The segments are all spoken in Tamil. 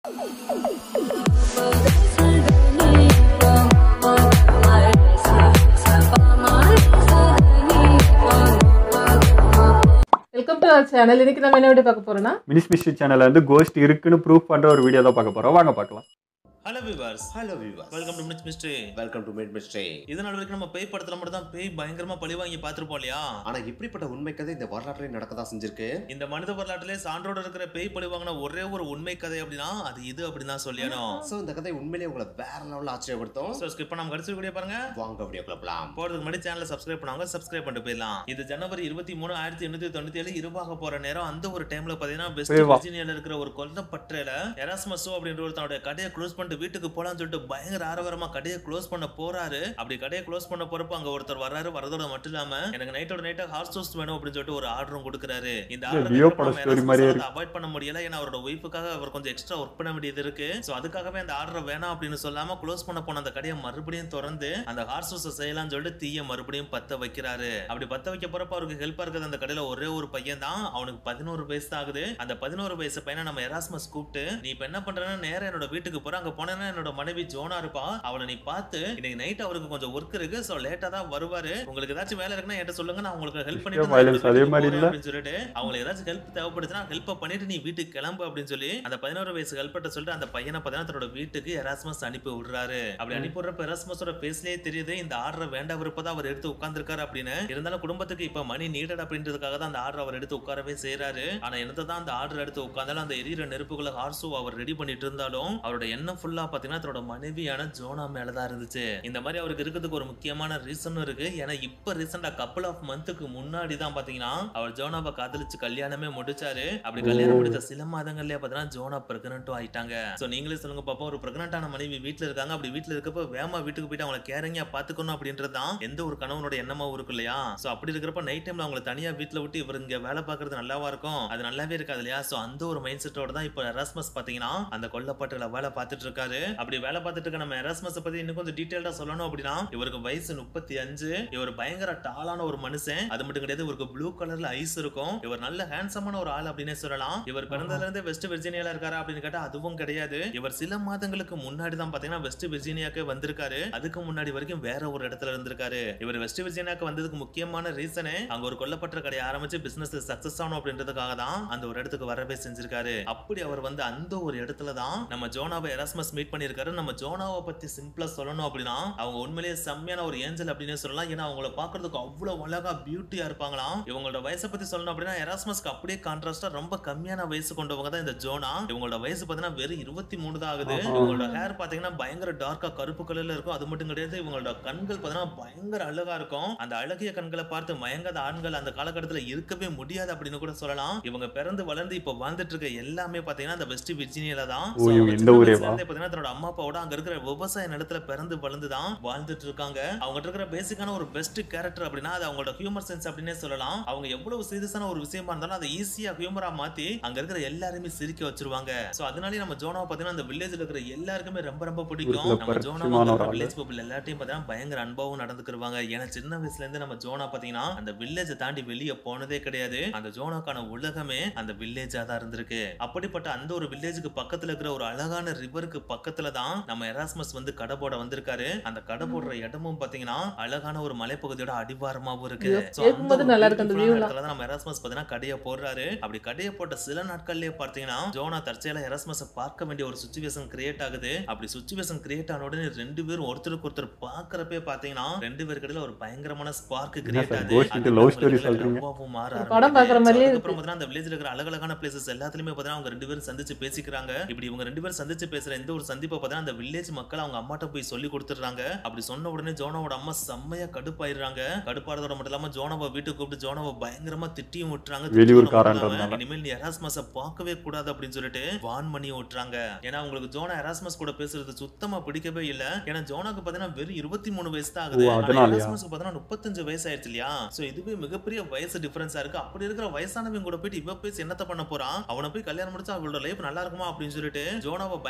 வெல்கம் டு அவர் சேனல் இன்னைக்கு நம்ம என்ன வீடியோ பார்க்க போறோம்னா மினிஸ் மிஸ்ட்ரி சேனல்ல வந்து கோஸ்ட் இருக்குன்னு ப்ரூஃப் பண்ற ஒரு வீடியோ தான் பார்க்க போறோம் வாங்க பார்க்கலாம் hello viewers hello viewers welcome to minutes mystery welcome to mid mystery இது நாள் வரைக்கும் நம்ம பேய் படத்துல மட்டும் தான் பேய் பயங்கரமா பழி வாங்கி பார்த்திருப்போம் இல்லையா ஆனா இப்படிப்பட்ட உண்மை கதை இந்த வரலாற்றிலே நடக்கதா செஞ்சிருக்கு இந்த மனித வரலாற்றிலே சான்றோட இருக்கிற பேய் பழி வாங்கின ஒரே ஒரு உண்மை கதை அப்படின்னா அது இது அப்படின்னு தான் சொல்லிடணும் சோ இந்த கதை உண்மையிலேயே உங்களை வேற லெவல்ல ஆச்சரியப்படுத்தும் ஸோ ஸ்கிப் பண்ணாம கடைசி வீடியோ பாருங்க வாங்க வீடியோ கிளப்பலாம் போறதுக்கு முன்னாடி சேனலை சப்ஸ்கிரைப் பண்ணாங்க சப்ஸ்கிரைப் பண்ணிட்டு போயிடலாம் இது ஜனவரி இருபத்தி மூணு ஆயிரத்தி எண்ணூத்தி தொண்ணூத்தி ஏழு இருபாக போற நேரம் அந்த ஒரு டைம்ல பாத்தீங்கன்னா வெஸ்ட் ஏய் வா. விர்ஜீனியால இருக்கிற ஒரு கொல்லப்பற்றையில எராஸ்மஸோ அப்படின்ற ஒருத்தனோட கடையை க்ளோஸ் பண்ணிட்டு வீட்டுக்கு போலாம்னு சொல்லிட்டு பயங்கர ஆரவாரமா கடையை க்ளோஸ் பண்ண போறாரு அப்படி கடையை க்ளோஸ் பண்ண போறப்ப அங்க ஒருத்தர் வர்றாரு வரதோட மட்டும் இல்லாம எனக்கு நைட்டோட நைட்டா ஹார்ஸ் டோஸ்ட் வேணும் அப்படின்னு சொல்லிட்டு ஒரு ஆர்டரும் கொடுக்குறாரு இந்த இது லியோ பட story மாதிரியே இருக்கு. அவாய்ட் பண்ண முடியல ஏன்னா அவரோட ஒய்ஃபுக்காக அவர் கொஞ்சம் எக்ஸ்ட்ரா ஒர்க் பண்ண வேண்டியது இருக்கு சோ அதுக்காகவே அந்த ஆர்டரை வேணாம் அப்படின்னு சொல்லாம க்ளோஸ் பண்ண போன அந்த கடையை மறுபடியும் திறந்து அந்த ஹார்ஸ் டோஸ்ட் செய்யலாம்னு சொல்லிட்டு தீய மறுபடியும் பத்த வைக்கிறாரு அப்படி பத்த வைக்க போறப்ப அவருக்கு ஹெல்ப்பா இருக்கிறது அந்த கடையில ஒரே ஒரு பையன் தான் அவனுக்கு பதினோரு வயசு தான் ஆகுது அந்த பதினோரு வயசு பையனை நம்ம எராஸ்மஸ் கூப்பிட்டு நீ இப்ப என்ன பண்றேன்னா நேரா என்னோட வீட்டுக்கு போற அங்க போனேன்னா என்னோட மனைவி ஜோனா இருப்பா அவளை நீ பார்த்து இன்னைக்கு நைட் அவருக்கு கொஞ்சம் ஒர்க் இருக்கு சோ லேட்டா தான் வருவாரு உங்களுக்கு ஏதாச்சும் வேலை இருக்குன்னா என்கிட்ட சொல்லுங்க நான் உங்களுக்கு ஹெல்ப் பண்ணிட்டு நான் violence என்னோட அதே வீட்டுக்கு மாதிரி போறேன் இல்ல? அப்படின்னு சொல்லிட்டு அவங்களுக்கு ஏதாச்சும் ஹெல்ப் தேவைப்படுச்சுன்னா ஹெல்ப் பண்ணிட்டு நீ வீட்டுக்கு கிளம்பு அப்படின்னு சொல்லி அந்த பதினோரு வயசு ஹெல்ப்பர்ட்ட சொல்லிட்டு அந்த பையனை பார்த்தீங்கன்னா தன்னோட வீட்டுக்கு எராஸ்மஸ் அனுப்பி விடுறாரு அப்படி அனுப்பி விடுறப்ப எராஸ்மஸோட பேஸ்லயே தெரியுது இந்த ஆர்டர் வேண்டாம் விருப்பதான் அவர் எடுத்து உட்கார்ந்திருக்காரு அப்படின்னு இருந்தாலும் குடும்பத்துக்கு இப்ப மணி நீடட் அப்படின்றதுக்காக தான் அந்த ஆர்டர் அவர் எடுத்து உட்காரவே செய்யறாரு ஆனா என்னதான் அந்த ஆர்டர் எடுத்து உட்கார்ந்தாலும் அந்த எரியிற நெருப்புகளை ஹார்சு அவர் ரெடி பண்ணிட்டு இருந்தாலும் அவரோட எண்ணம் ஃபுல்லா பாத்தீங்கன்னா தன்னோட மனைவியான ஜோனா மேலதான் இருந்துச்சு இந்த மாதிரி அவருக்கு இருக்கிறதுக்கு ஒரு முக்கியமான ரீசனும் இருக்கு ஏன்னா இப்ப ரீசெண்டா கப்பல் ஆஃப் மந்த்துக்கு முன்னாடி தான் பாத்தீங்கன்னா அவர் ஜோனாவை காதலிச்சு கல்யாணமே முடிச்சாரு அப்படி கல்யாணம் முடிச்ச சில மாதங்கள்லயே பாத்தீங்கன்னா ஜோனா பிரெக்னன்ட்டும் ஆயிட்டாங்க சோ நீங்களே சொல்லுங்க பாப்பா ஒரு பிரெக்னண்டான மனைவி வீட்ல இருக்காங்க அப்படி வீட்ல இருக்கப்ப வேமா வீட்டுக்கு போயிட்டு அவங்களை கேரிங்கா பாத்துக்கணும் அப்படின்றது தான் எந்த ஒரு கணவனோட எண்ணமாவும் இருக்கு இல்லையா சோ அப்படி இருக்கிறப்ப நைட் டைம்ல அவங்களை தனியா வீட்ல விட்டு இவர் இங்க வேலை பாக்குறது நல்லாவா இருக்கும் அது நல்லாவே இருக்காது இல்லையா சோ அந்த ஒரு மைண்ட் செட்டோட தான் இப்ப எராஸ்மஸ் பாத்தீங்கன்னா அந்த கொல்லப்பட்டுல வேலை பார்த்துட்டு இருக்காரு அப்படி வேலை பார்த்துட்டு இருக்க நம்ம எராஸ்மஸ் பத்தி இன்னும் கொஞ்சம் டீடைல்டா சொல்லணும் அப்படின்னா இவருக்கு வயசு முப்பத்தி அஞ்சு இவர் பயங்கர டாலான ஒரு மனுஷன் அது மட்டும் கிடையாது இவருக்கு ப்ளூ கலர்ல ஐஸ் இருக்கும் இவர் நல்ல ஹேண்ட்ஸமான ஒரு ஆள் அப்படின்னே சொல்லலாம் இவர் பிறந்ததுல இருந்து வெஸ்ட் விர்ஜீனியால இருக்காரா அப்படின்னு கேட்டா அதுவும் கிடையாது இவர் சில மாதங்களுக்கு முன்னாடி தான் பாத்தீங்கன்னா வெஸ்ட் விர்ஜீனியாக்கு வந்திருக்காரு அதுக்கு முன்னாடி வரைக்கும் வேற ஒரு இடத்துல இருந்திருக்காரு இவர் வெஸ்ட் விர்ஜீனியாக்கு வந்ததுக்கு முக்கியமான ரீசனே அங்க ஒரு கொல்லப்பட்ட கடையை ஆரம்பிச்சு பிசினஸ் சக்சஸ் ஆகணும் அப்படின்றதுக்காக தான் அந்த ஒரு இடத்துக்கு வரவே செஞ்சிருக்காரு அப்படி அவர் வந்து அந்த ஒரு இடத்துல தான் நம்ம ஜோனாவை எராஸ்மஸ் மீட் பண்ணியிருக்காரு நம்ம ஜோனாவை பத்தி சிம்பிளா சொல்லணும் அப்படின்னா அவங்க உண்மையிலேயே செம்மையான ஒரு ஏஞ்சல் அப்படின்னே சொல்லலாம் ஏன்னா அவங்கள பாக்குறதுக்கு அவ்வளவு அழகா பியூட்டியா இருப்பாங்களாம் இவங்களோட வயசை பத்தி சொல்லணும் அப்படின்னா எராஸ்மஸ்க்கு அப்படியே கான்ட்ராஸ்டா ரொம்ப கம்மியான வயசு கொண்டவங்க தான் இந்த ஜோனா இவங்களோட வயசு பாத்தீங்கன்னா வெறும் இருபத்தி மூணு தான் ஆகுது ஆஹா. இவங்களோட ஹேர் பாத்தீங்கன்னா பயங்கர டார்க்கா கருப்பு கலர்ல இருக்கும் அது மட்டும் கிடையாது இவங்களோட கண்கள் பாத்தீங்கன்னா பயங்கர அழகா இருக்கும் அந்த அழகிய கண்களை பார்த்து மயங்காத ஆண்கள் அந்த காலகட்டத்துல இருக்கவே முடியாது அப்படின்னு கூட சொல்லலாம் இவங்க பிறந்து வளர்ந்து இப்ப வாழ்ந்துட்டு இருக்க எல்லாமே பாத்தீங்கன்னா அந்த வெஸ்ட் விர்ஜீனியால தான் ஓ, So, இவங்க அவங்க இந்த சின்ன ஊரேவா? வயசுல இருந்தே பாத்தீங்கன்னா தன்னோட அம்மா அப்பாவோட அங்க இருக்கிற விவசாய நிலத்துல பிறந்து வளர்ந்து தான் வாழ்ந்துட்டு இருக்காங்க அவங்க இருக்கிற பேசிக்கான ஒரு பெஸ்ட் கேரக்டர் அப்படின்னா அது அவங்களோட ஹியூமர் சென்ஸ் அப்படின்னே சொல்லலாம் அவங்க எவ்வளவு சீரியஸான ஒரு விஷயமா இருந்தாலும் அதை ஈஸியா ஹியூமரா மாத்தி அங்க இருக்கிற எல்லாருமே சிரிக்க வச்சிருவாங்க சோ அதனாலே நம்ம ஜோனாவை பாத்தீங்கன்னா அந்த வில்லேஜ்ல இருக்கிற எல்லாருக்குமே ரொம்ப ரொம்ப பிடிக்கும் ஊருக்குள்ள நம்ம பரிச்சயமான ஒரு ஜோனா ஆளு. வில்லேஜ் பீப்புள் எல்லாத்தையும் பாத்தீங்கன்னா பயங்கர அன்பாவும் நடந்துக்குருவாங்க ஏன்னா சின்ன வயசுல இருந்து நம்ம ஜோனா பாத்தீங்கன்னா அந்த வில்லேஜை தாண்டி வெளியே போனதே கிடையாது அந்த ஜோனாக்கான உலகமே அந்த வில்லேஜா தான் இருந்திருக்கு அப்படிப்பட்ட அந்த ஒரு வில்லேஜுக்கு பக்கத்துல இருக்கிற ஒரு அழகான ரிவருக்கு பக்கத்துல தான் நம்ம எராஸ்மஸ் வந்து கடை போட வந்திருக்காரு அந்த கடை போடுற இடமும் பாத்தீங்கன்னா அழகான ஒரு மலைப்பகுதியோட அடிவாரமாவும் இருக்கு ஐயோ, So, கேட்கும்போது அந்த ஒரு நல்லா இருக்கு அந்த beautiful-ஆன view-லாம். இடத்துல தான் நம்ம எராஸ்மஸ் பாத்தீங்கன்னா கடையை போடுறாரு அப்படி கடையை போட்ட சில நாட்கள்லயே பார்த்தீங்கன்னா ஜோனா தற்செயலா எராஸ்மஸை பார்க்க வேண்டிய ஒரு சுச்சுவேஷன் கிரியேட் ஆகுது அப்படி சுச்சுவேஷன் கிரியேட் ஆன உடனே ரெண்டு பேரும் ஒருத்தருக்கு ஒருத்தர் பாக்குறப்பே பாத்தீங்கன்னா ரெண்டு பேருக்கு இடையில ஒரு பயங்கரமான ஸ்பார்க் கிரியேட் sir, ஆகுது ghost அந்த love இடத்துல story இருக்கிற சொல்றீங்க? லவ்வாவும் மாற ஒரு படம் பார்க்குற ஆரம்பிக்குது. மாதிரியே So, இருக்கு. அதுக்கப்புறம் பார்த்தீங்கன்னா அந்த வில்லேஜ்ல இருக்கிற அழகழகான பிளேசஸ் எல்லாத்துலயுமே பார்த்தீங்கன்னா அவங்க ரெண்டு பேரும் சந்திச்சு பேசிக்கிறாங்க இப்படி இவங்க ரெண்டு பேரும் சந்திச்சு பேசுற எந்த ஒரு சந்திப்பை பார்த்தீங்கன்னா அந்த வில்லேஜ் மக்கள் அவங்க அம்மாட்ட போய் சொல்லி கொடுத்துறாங்க அப்படி சொன்ன உடனே ஜோனாவோட அம்மா செம்மையா கடுப்பாயிடுறாங்க கடுப்பாடுறதோட மட்டும் இல்லாம ஜோனாவை வீட்டுக்கு கூப்பிட்டு ஜோனாவை பயங்கரமா திட்டியும் விட்டுறாங்க வெளியூர்காரன்றதுனால. திட்டினது மட்டும் இல்லாம, இனிமேல் நீ எராஸ்மஸ பார்க்கவே கூடாது அப்படின்னு சொல்லிட்டு வான் பண்ணி விட்டுறாங்க ஏன்னா உங்களுக்கு ஜோனா எராஸ்மஸ் கூட பேசுறது சுத்தமா பிடிக்கவே இல்ல ஏன்னா ஜோனாக்கு பாத்தீங்கன்னா வெறும் இருபத்தி மூணு வயசு தான் ஆகுது ஓ, ஆனா அதனாலயா? எராஸ்மஸ்க்கு பாத்தீங்கன்னா முப்பத்தஞ்சு வயசு ஆயிடுச்சு இல்லையா சோ இதுவே மிகப்பெரிய வயசு டிஃபரன்ஸா இருக்கு அப்படி இருக்கிற வயசானவங்க கூட போயிட்டு இவ பேசி என்னத்த பண்ண போறான் அவனை போய் கல்யாணம் முடிச்சா அவளோட லைஃப் நல்லா இருக்குமா அப்படின்னு சொல்லிட்டு ஜோனாவை பயங்கரமா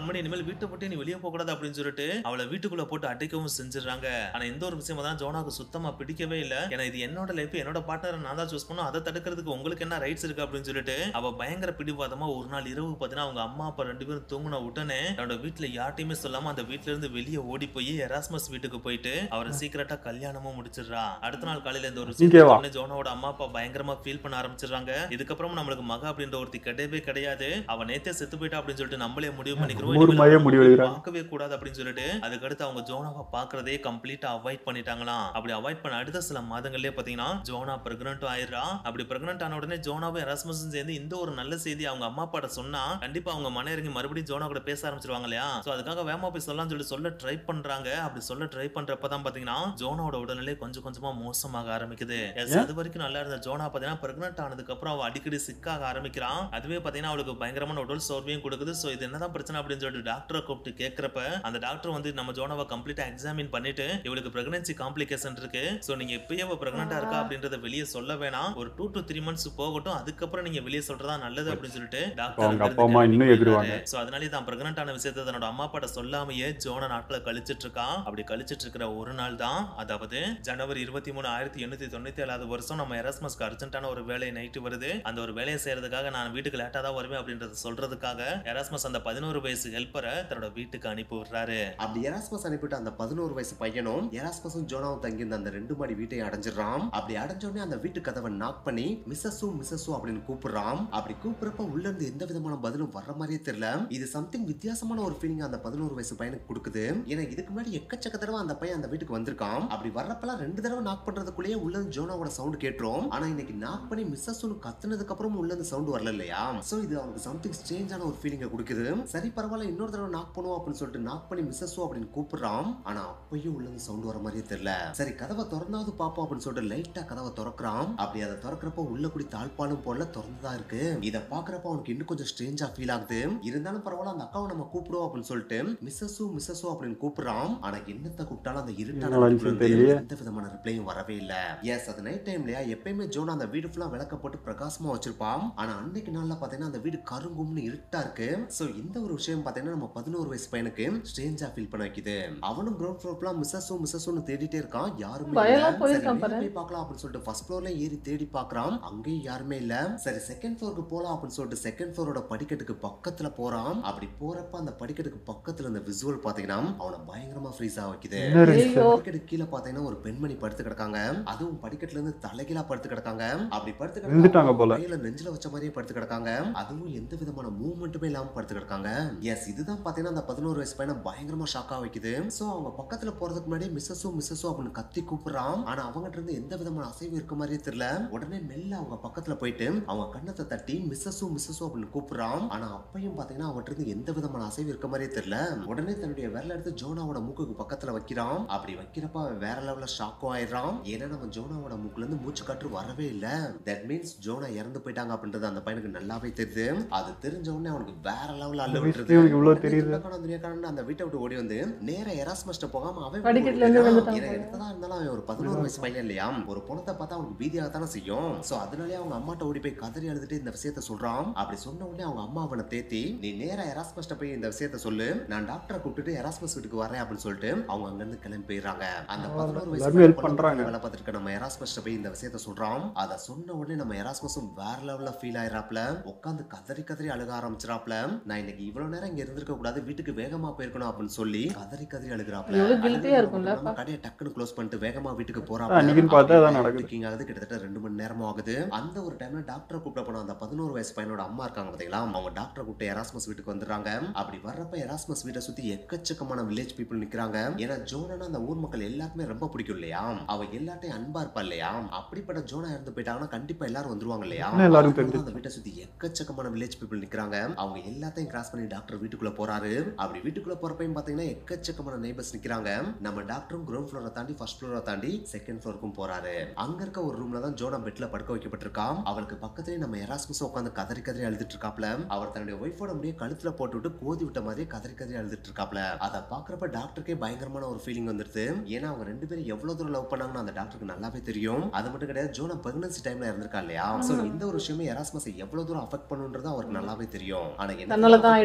வார்ன் பண்ணி இனிமேல் வீட்டை விட்டு நீ வெளியே போக கூடாது அப்படின்னு சொல்லிட்டு அவளை வீட்டுக்குள்ள போட்டு அடைக்கவும் செஞ்சிடறாங்க ஆனா இந்த ஒரு விஷயம் தான் ஜோனாக்கு சுத்தமா பிடிக்கவே இல்ல ஏன்னா இது என்னோட லைஃப் என்னோட பார்ட்னர் நான் தான் சூஸ் பண்ணும் அதை தடுக்கிறதுக்கு உங்களுக்கு என்ன ரைட்ஸ் இருக்கு அப்படின்னு சொல்லிட்டு அவ பயங்கர பிடிவாதமா ஒரு நாள் இரவு பார்த்தீங்கன்னா அவங்க அம்மா அப்பா ரெண்டு பேரும் தூங்கின உடனே தன்னோட வீட்டுல யார்ட்டையுமே சொல்லாம அந்த வீட்ல இருந்து வெளியே ஓடி போய் எராஸ்மஸ் வீட்டுக்கு போயிட்டு அவரை சீக்கிரட்டா கல்யாணமும் முடிச்சிடுறா அடுத்த நாள் காலையில இந்த ஒரு இங்கே வா. உடனே ஜோனாவோட அம்மா அப்பா பயங்கரமா ஃபீல் பண்ண ஆரம்பிச்சிடுறாங்க இதுக்கப்புறம் நம்மளுக்கு மகா அப்படின்ற ஒருத்தி கிடையவே கிடையாது அவ நேத்தே செத்து போயிட்டா அப்படின்னு சொல்லிட்டு நம்மளே முடிவு பண்ணிக்கிறோம் ஊர் இனிமேல் மாயே அவளை முடிவு எடுக்கிறாங்க. பார்க்கவே கூடாது அப்படின்னு சொல்லிட்டு அதுக்கடுத்து அவங்க ஜோனாவை பாக்குறதே கம்ப்ளீட்டா அவாய்ட் பண்ணிட்டாங்களாம் அப்படி அவாய்ட் பண்ண அடுத்த சில மாதங்கள்லயே பாத்தீங்கன்னா ஜோனா பிரெக்னன்ட் ஆயிடுறா அப்படி பிரெக்னன்ட் ஆன உடனே ஜோனாவும் எராஸ்மஸும் சேர்ந்து இந்த ஒரு நல்ல செய்தி அவங்க அம்மா அப்பாட்ட சொன்னா கண்டிப்பா அவங்க மன இறங்கி மறுபடியும் ஜோனா கூட பேச ஆரம்பிச்சிருவாங்க இல்லையா சோ அதுக்காக வேமா போய் சொல்லலாம்னு சொல்லி சொல்ல ட்ரை பண்றாங்க அப்படி சொல்ல ட்ரை பண்றப்பதான் பாத்தீங்கன்னா ஜோனாவோட உடல்நிலை கொஞ்சம் கொஞ்சமா மோசமாக ஆரம்பிக்குது Yes, அது வரைக்கும் நல்லா இருந்த ஜோனா பாத்தீங்கன்னா பிரெக்னன்ட் ஆனதுக்கு அப்புறம் அவ அடிக்கடி சிக்காக ஆரம்பிக்கிறான் அதுவே பாத்தீங்கன்னா அவளுக்கு பயங்கரமான உடல் சோர்வையும் கொடுக்குது சோ இது என்னதான் பிரச்சனை அப்படின்னு சொல்லிட்டு டாக்டரை கூப்பிட்டு கேட்கறப்ப அந்த டாக்டர் வந்து நம்ம ஜோனாவை கம்ப்ளீட்டா எக்ஸாமின் பண்ணிட்டு இவளுக்கு பிரெக்னன்சி காம்ப்ளிகேஷன் இருக்கு சோ நீங்க இப்பயே அவ பிரெக்னண்டா இருக்கா அப்படின்றத வெளியே சொல்ல வேணாம் ஒரு டூ டு த்ரீ மந்த்ஸ் போகட்டும் அதுக்கப்புறம் நீங்க வெளியே சொல்றதா நல்லது அப்படின்னு சொல்லிட்டு டாக்டர் அவங்க அங்கிருந்து அப்பா அம்மா கிளம்பி இன்னும் போயிடுறாரு. எகிறுவாங்க. சோ அதனாலே தான் பிரெக்னன்ட் ஆன விஷயத்தை தன்னோட அம்மா அப்பாட்ட சொல்லாமையே ஜோனா நாட்களை கழிச்சிட்டு இருக்கான் அப்படி கழிச்சிட்டு இருக்கிற ஒரு நாள் தான் அதாவது ஜனவரி இருபத்தி மூணு ஆயிரத்தி எண்ணூத்தி தொண்ணூத்தி ஏழாவது வருஷம் நம்ம எரஸ்மஸ்க்கு அர்ஜென்ட்டான ஒரு வேலை நைட்டு வருது அந்த ஒரு வேலையை செய்யறதுக்காக நான் வீட்டுக்கு லேட்டா தான் வருவேன் அப்படின்றத சொல்றதுக்காக எராஸ்மஸ் அந்த பதினோரு வயசு ஹெல்ப்பரை தன்னோட வீட்டுக்கு அனுப்பி விடுறாரு அப்படி எராஸ்மஸ் அனுப்பிட்டு அந்த பதினோரு வயசு பையனும் எராஸ்மஸும் ஜோனாவும் தங்கியிருந்த அந்த ரெண்டு மாடி வீட்டையும் அடைஞ்சிடறான் அப்படி அடைஞ்ச உடனே அந்த வீட்டு கதவை நாக் பண்ணி மிஸ்ஸஸு மிஸ்ஸஸு அப்படின்னு கூப்பிடுறான் அப்படி கூப்பிடுறப்ப உள்ள இருந்து எந்த விதமான பதிலும் வர்ற மாதிரியே தெரியல இது சம்திங் வித்தியாசமான ஒரு ஃபீலிங் அந்த பதினோரு வயசு பையனுக்கு கொடுக்குது ஏன்னா இதுக்கு முன்னாடி எக்கச்சக்க தடவை அந்த பையன் அந்த வீட்டுக்கு வந்திருக்கான் அப்படி வர்றப்பெல்லாம் ரெண்டு தடவை நாக் பண்றதுக்குள்ளேயே உள்ள இருந்து ஜோனாவோட சவுண்ட் கேட்டுரும் ஆனா இன்னைக்கு நாக் பண்ணி மிஸ்ஸஸ்னு கத்துனதுக்கு அப்புறம் உள்ள இருந்து சவுண்ட் வரல இல்லையா சோ இது அவனுக்கு சம்திங் ஸ்ட்ரேஞ்சான ஒரு ஃபீலிங்கை கொடுக்குது சரி பரவாயில்ல இன்னொரு தடவை நாக் பண்ணுவோம் அப்படின்னு சொல்லிட்டு நாக் பண்ணி மிஸ்ஸஸ் அப்படின்னு கூப்பிடுறான் ஆனா அப்பயும் உள்ள இருந்து சவுண்ட் வர மாதிரியே தெரியல சரி கதவை திறந்தாவது பாப்போம் அப்படின்னு சொல்லிட்டு லைட்டா கதவை திறக்கிறான் அப்படி அதை திறக்கிறப்ப உள்ள கூடி தாழ்பாலும் போல திறந்துதான் இருக்கு இதை பாக்குறப்ப அவனுக்கு இன்னும் கொஞ்சம் ஸ்ட்ரேஞ்சா ஃபீல் ஆகுது இருந்தாலும் பரவாயில்ல அந்த அக்காவை நம்ம கூப்பிடுவோம் அப்படின்னு சொல்லிட்டு மிஸ்ஸஸு மிஸ்ஸஸு அப்படின்னு கூப்பிடுறான் ஆனா என்னத்த கூப்பிட்டாலும் அந்த இருட்டான என்னடா வீட்டுக்குள்ள இருந்து தெரியலையே. எந்த விதமான ரிப்ளையும் வரவே இல்ல எஸ் அது நைட் டைம்லயா எப்பயுமே ஜோன் அந்த வீடு ஃபுல்லா விளக்க போட்டு பிரகாசமா வச்சிருப்பான் ஆனா அன்னைக்கு நாள்ல பாத்தீங்கன்னா அந்த வீடு கருங்கும்னு இருட்டா இருக்கு சோ இந்த ஒரு விஷயம் பாத்தீங்கன்னா நம்ம பதினோரு வயசு பையனுக்கு ஸ்ட்ரேஞ்சா ஃபீல் பண்ண வைக்குது அவனும் கிரவுண்ட் ஃப்ளோர் ஃபுல்லா மிஸ்ஸஸும் மிஸ்ஸஸும் தேடிட்டே இருக்கான் யாருமே பயம்லாம் இல்ல. சரி, போயிருக்கான் வெளிய பாரு. போய் பார்க்கலாம் அப்படின்னு சொல்லிட்டு ஃபர்ஸ்ட் ஃப்ளோர்ல ஏறி தேடி பார்க்கறான் அங்கேயும் யாருமே இல்ல சரி செகண்ட் ஃப்ளோருக்கு போலாம் அப்படின்னு சொல்லிட்டு செகண்ட் ஃப்ளோரோட படிக்கட்டுக்கு பக்கத்துல போறான் அப்படி போறப்ப அந்த படிக்கட்டுக்கு பக்கத்துல இந்த விசுவல் பாத்தீங்கன்னா அவனை பயங்கரமா ஃப்ரீஸா வைக்குது என்ன இருந்துச்சு ஐயோ படிக்கட்டு கீழே பாத்தீங்கன்னா ஒரு பெண்மணி படுத்து கிடக்காங்க அதுவும் படிக்கட்டுல இருந்து தலைகீழா படுத்து கிடக்காங்க அப்படி படுத்து விழுந்துட்டாங்க போல. கையில நெஞ்சில வச்ச மாதிரியே படுத்து கிடக்காங்க அதுவும் எந்த விதமான மூவ்மெண்ட்டுமே இல்லாம படுத்து கிடக்காங்க எஸ் இதுதான் பாத்தீங்கன்னா அந்த பதினோரு வயசு பையனை பயங்கரமா ஷாக்கா வைக்குது சோ அவங்க பக்கத்துல போறதுக்கு முன்னாடி மிஸ்ஸஸோ மிஸ்ஸஸோ அப்படின்னு கத்தி கூப்பிடுறான் ஆனா அவங்ககிட்ட இருந்து எந்த விதமான அசைவு இருக்க மாதிரியே தெரியல உடனே மெல்ல அவங்க பக்கத்துல போயிட்டு அவங்க கண்ணத்தை தட்டி மிஸ்ஸஸோ மிஸ்ஸஸோ அப்படின்னு கூப்பிடுறான் ஆனா அப்பையும் பாத்தீங்கன்னா அவங்ககிட்ட இருந்து எந்த விதமான அசைவு இருக்க மாதிரியே தெரியல உடனே தன்னுடைய விரல எடுத்து ஜோனாவோட மூக்குக்கு பக்கத்துல வைக்கிறான் அப்படி வைக்கிறப்ப அவன் வேற லெவல்ல ஷாக்கும் ஆயிடுறான் ஏன்னா நம்ம ஜோனாவோட மூக்குல இருந்து மூச்சு காற்று வரவே இல்ல தட் மீன்ஸ் ஜோனா இறந்து போயிட்டாங்க அப்படின்றது அந்த பையனுக்கு நல்லாவே தெரியுது அது தெரிஞ்ச உடனே அவனுக்கு வேற லெவல்ல அள்ள இந்த விட்டுருது விஷயம் இவனுக்கு இவ்வளவு உடனே தெரியுது. துண்டக்காரன் துணியக்காரன் அந்த வீட்டை விட்டு ஓடி வந்து நேர எராஸ்மஸ்ட போகாம அவன் படிக்கட்டுல இருந்து விழுந்துட்டான் ஏன்னா போல. என்னதான் இருந்தாலும் அவன் ஒரு பதினோரு வயசு பையன் இல்லையா ஒரு பணத்தை பார்த்தா அவனுக்கு பீதியாகத்தானே செய்யும் சோ அதனாலே அவங்க அம்மாட்ட ஓடி போய் கதறி அழுதுட்டு இந்த விஷயத்த சொல்றான் அப்படி சொன்ன உடனே அவங்க அம்மா அவனை தேத்தி நீ நேரா எராஸ்மஸ்ட போய் இந்த விஷயத்த சொல்லு நான் டாக்டரை கூப்பிட்டுட்டு எராஸ்மஸ் வீட்டுக்கு வரேன் அப்படின்னு சொல்லிட்டு அவங்க அங்க இருந்து கிளம்பி போயிடுறாங்க அந்த பதினோரு வயசு எல்லாருமே help பையன் பண்றாங்க. வேலை பார்த்துருக்க நம்ம எராஸ்மஸ்ட போய் இந்த விஷயத்த சொல்றான் அதை சொன்ன உடனே நம்ம எராஸ்மஸும் வேற லெவல்ல ஃபீல் ஆயிராப்ல உட்காந்து கதறி கதறி அழுக ஆரம்பிச்சிராப்ல நான் இன்னைக்கு இவ்வளவு நேரம் இங்க இருந்திருக்க கூடாது வீட்டுக்கு வேகமா போயிருக்கணும் அப்படின்னு சொல்லி கதறி கதறி அழுகுறாப்ல எவ்வளவு guilty-ஆ இருக்கும்ல, நம்ம கடையை டக்குன்னு க்ளோஸ் பண்ணிட்டு வேகமா வீட்டுக்கு ஆ, அன்னைக்குன்னு பார்த்தா அதான் நடக்குது. குக்கிங் ஆகுது கிட்டத்தட்ட ரெண்டு மணி நேரமும் ஆகுது அந்த ஒரு டைம்ல டாக்டரை கூப்பிட போன அந்த பதினோரு வயசு பையனோட அம்மா இருக்காங்க பாத்தீங்களா அவங்க டாக்டரை கூப்பிட்டு எராஸ்மஸ் வீட்டுக்கு வந்துடுறாங்க அப்படி வர்றப்ப எராஸ்மஸ் வீட்டை சுத்தி எக்கச்சக்கமான வில்லேஜ் பீப்புள் நிக்கிறாங்க ஏன்னா ஜோனா அந்த ஊர் மக்கள் எல்லாருக்குமே ரொம்ப பிடிக்கும் இல்லையா அவ எல்லாத்தையும் அன்பா இருப்பா இல்லையா அப்படிப்பட்ட ஜோனா இறந்து போயிட்டாங்கன்னா கண்டிப்பா எல்லாரும் வந்துருவாங்க இல்லையா என்ன எல்லாரும் அதனால தெரிஞ்சு அந்த வீட்டை சுத்தி எக்கச்சக்கமான வில்லேஜ் பீப்புள் நிக்கிறாங்க அவங்க எல்லாத்தையும் கிராஸ் பண்ணி டாக்டர் வீட்டுக்குள்ள போறாரு அப்படி வீட்டுக்குள்ள போறப்பையும் பாத்தீங்கன்னா எக்கச்சக்கமான நெய்பர்ஸ் நிக்கிறாங்க நம்ம டாக்டரும் கிரவுண்ட் ஃப்ளோரை தாண்டி ஃபர்ஸ்ட் ஃப்ளோரை தாண்டி செகண்ட் ஃப்ளோருக்கும் போறாரு அங்க இருக்க ஒரு ரூம்ல தான் ஜோனா பெட்ல படுக்க வைக்கப்பட்டிருக்கா அவளுக்கு பக்கத்துலயே நம்ம எராஸ்மஸ் உட்காந்து கதறி கதறி அழுதுட்டு இருக்காப்ல அவர் தன்னுடைய ஒய்ஃபோட முடிய கழுத்துல போட்டு விட்டு கோதி விட்ட மாதிரி கதறி கதறி அழுதுட்டு இருக்காப்ல அதை பாக்குறப்ப டாக்டருக்கே பயங்கரமான ஒரு ஃபீலிங் வந்துருது ஏன்னா அவங்க ரெண்டு பேரும் எவ்வளவு தூரம் லவ் பண்ணாங்கன்னு அந்த டாக்டருக்கு நல்லாவே தெரியும் அது மட்டும் கிடையாது ஜோனா பிரெக்னன்சி டைம்ல இருந்திருக்கா இல்லையா சோ இந்த ஒரு விஷயமே எராஸ்மஸ் எவ்வளவு தூரம் அஃபெக்ட் பண்ணுன்றது அவருக்கு நல்லாவே தெரியும் ஆனா என்ன தன்னால தான் affect ஆயிடுச்சுன்னு பண்ணாலும்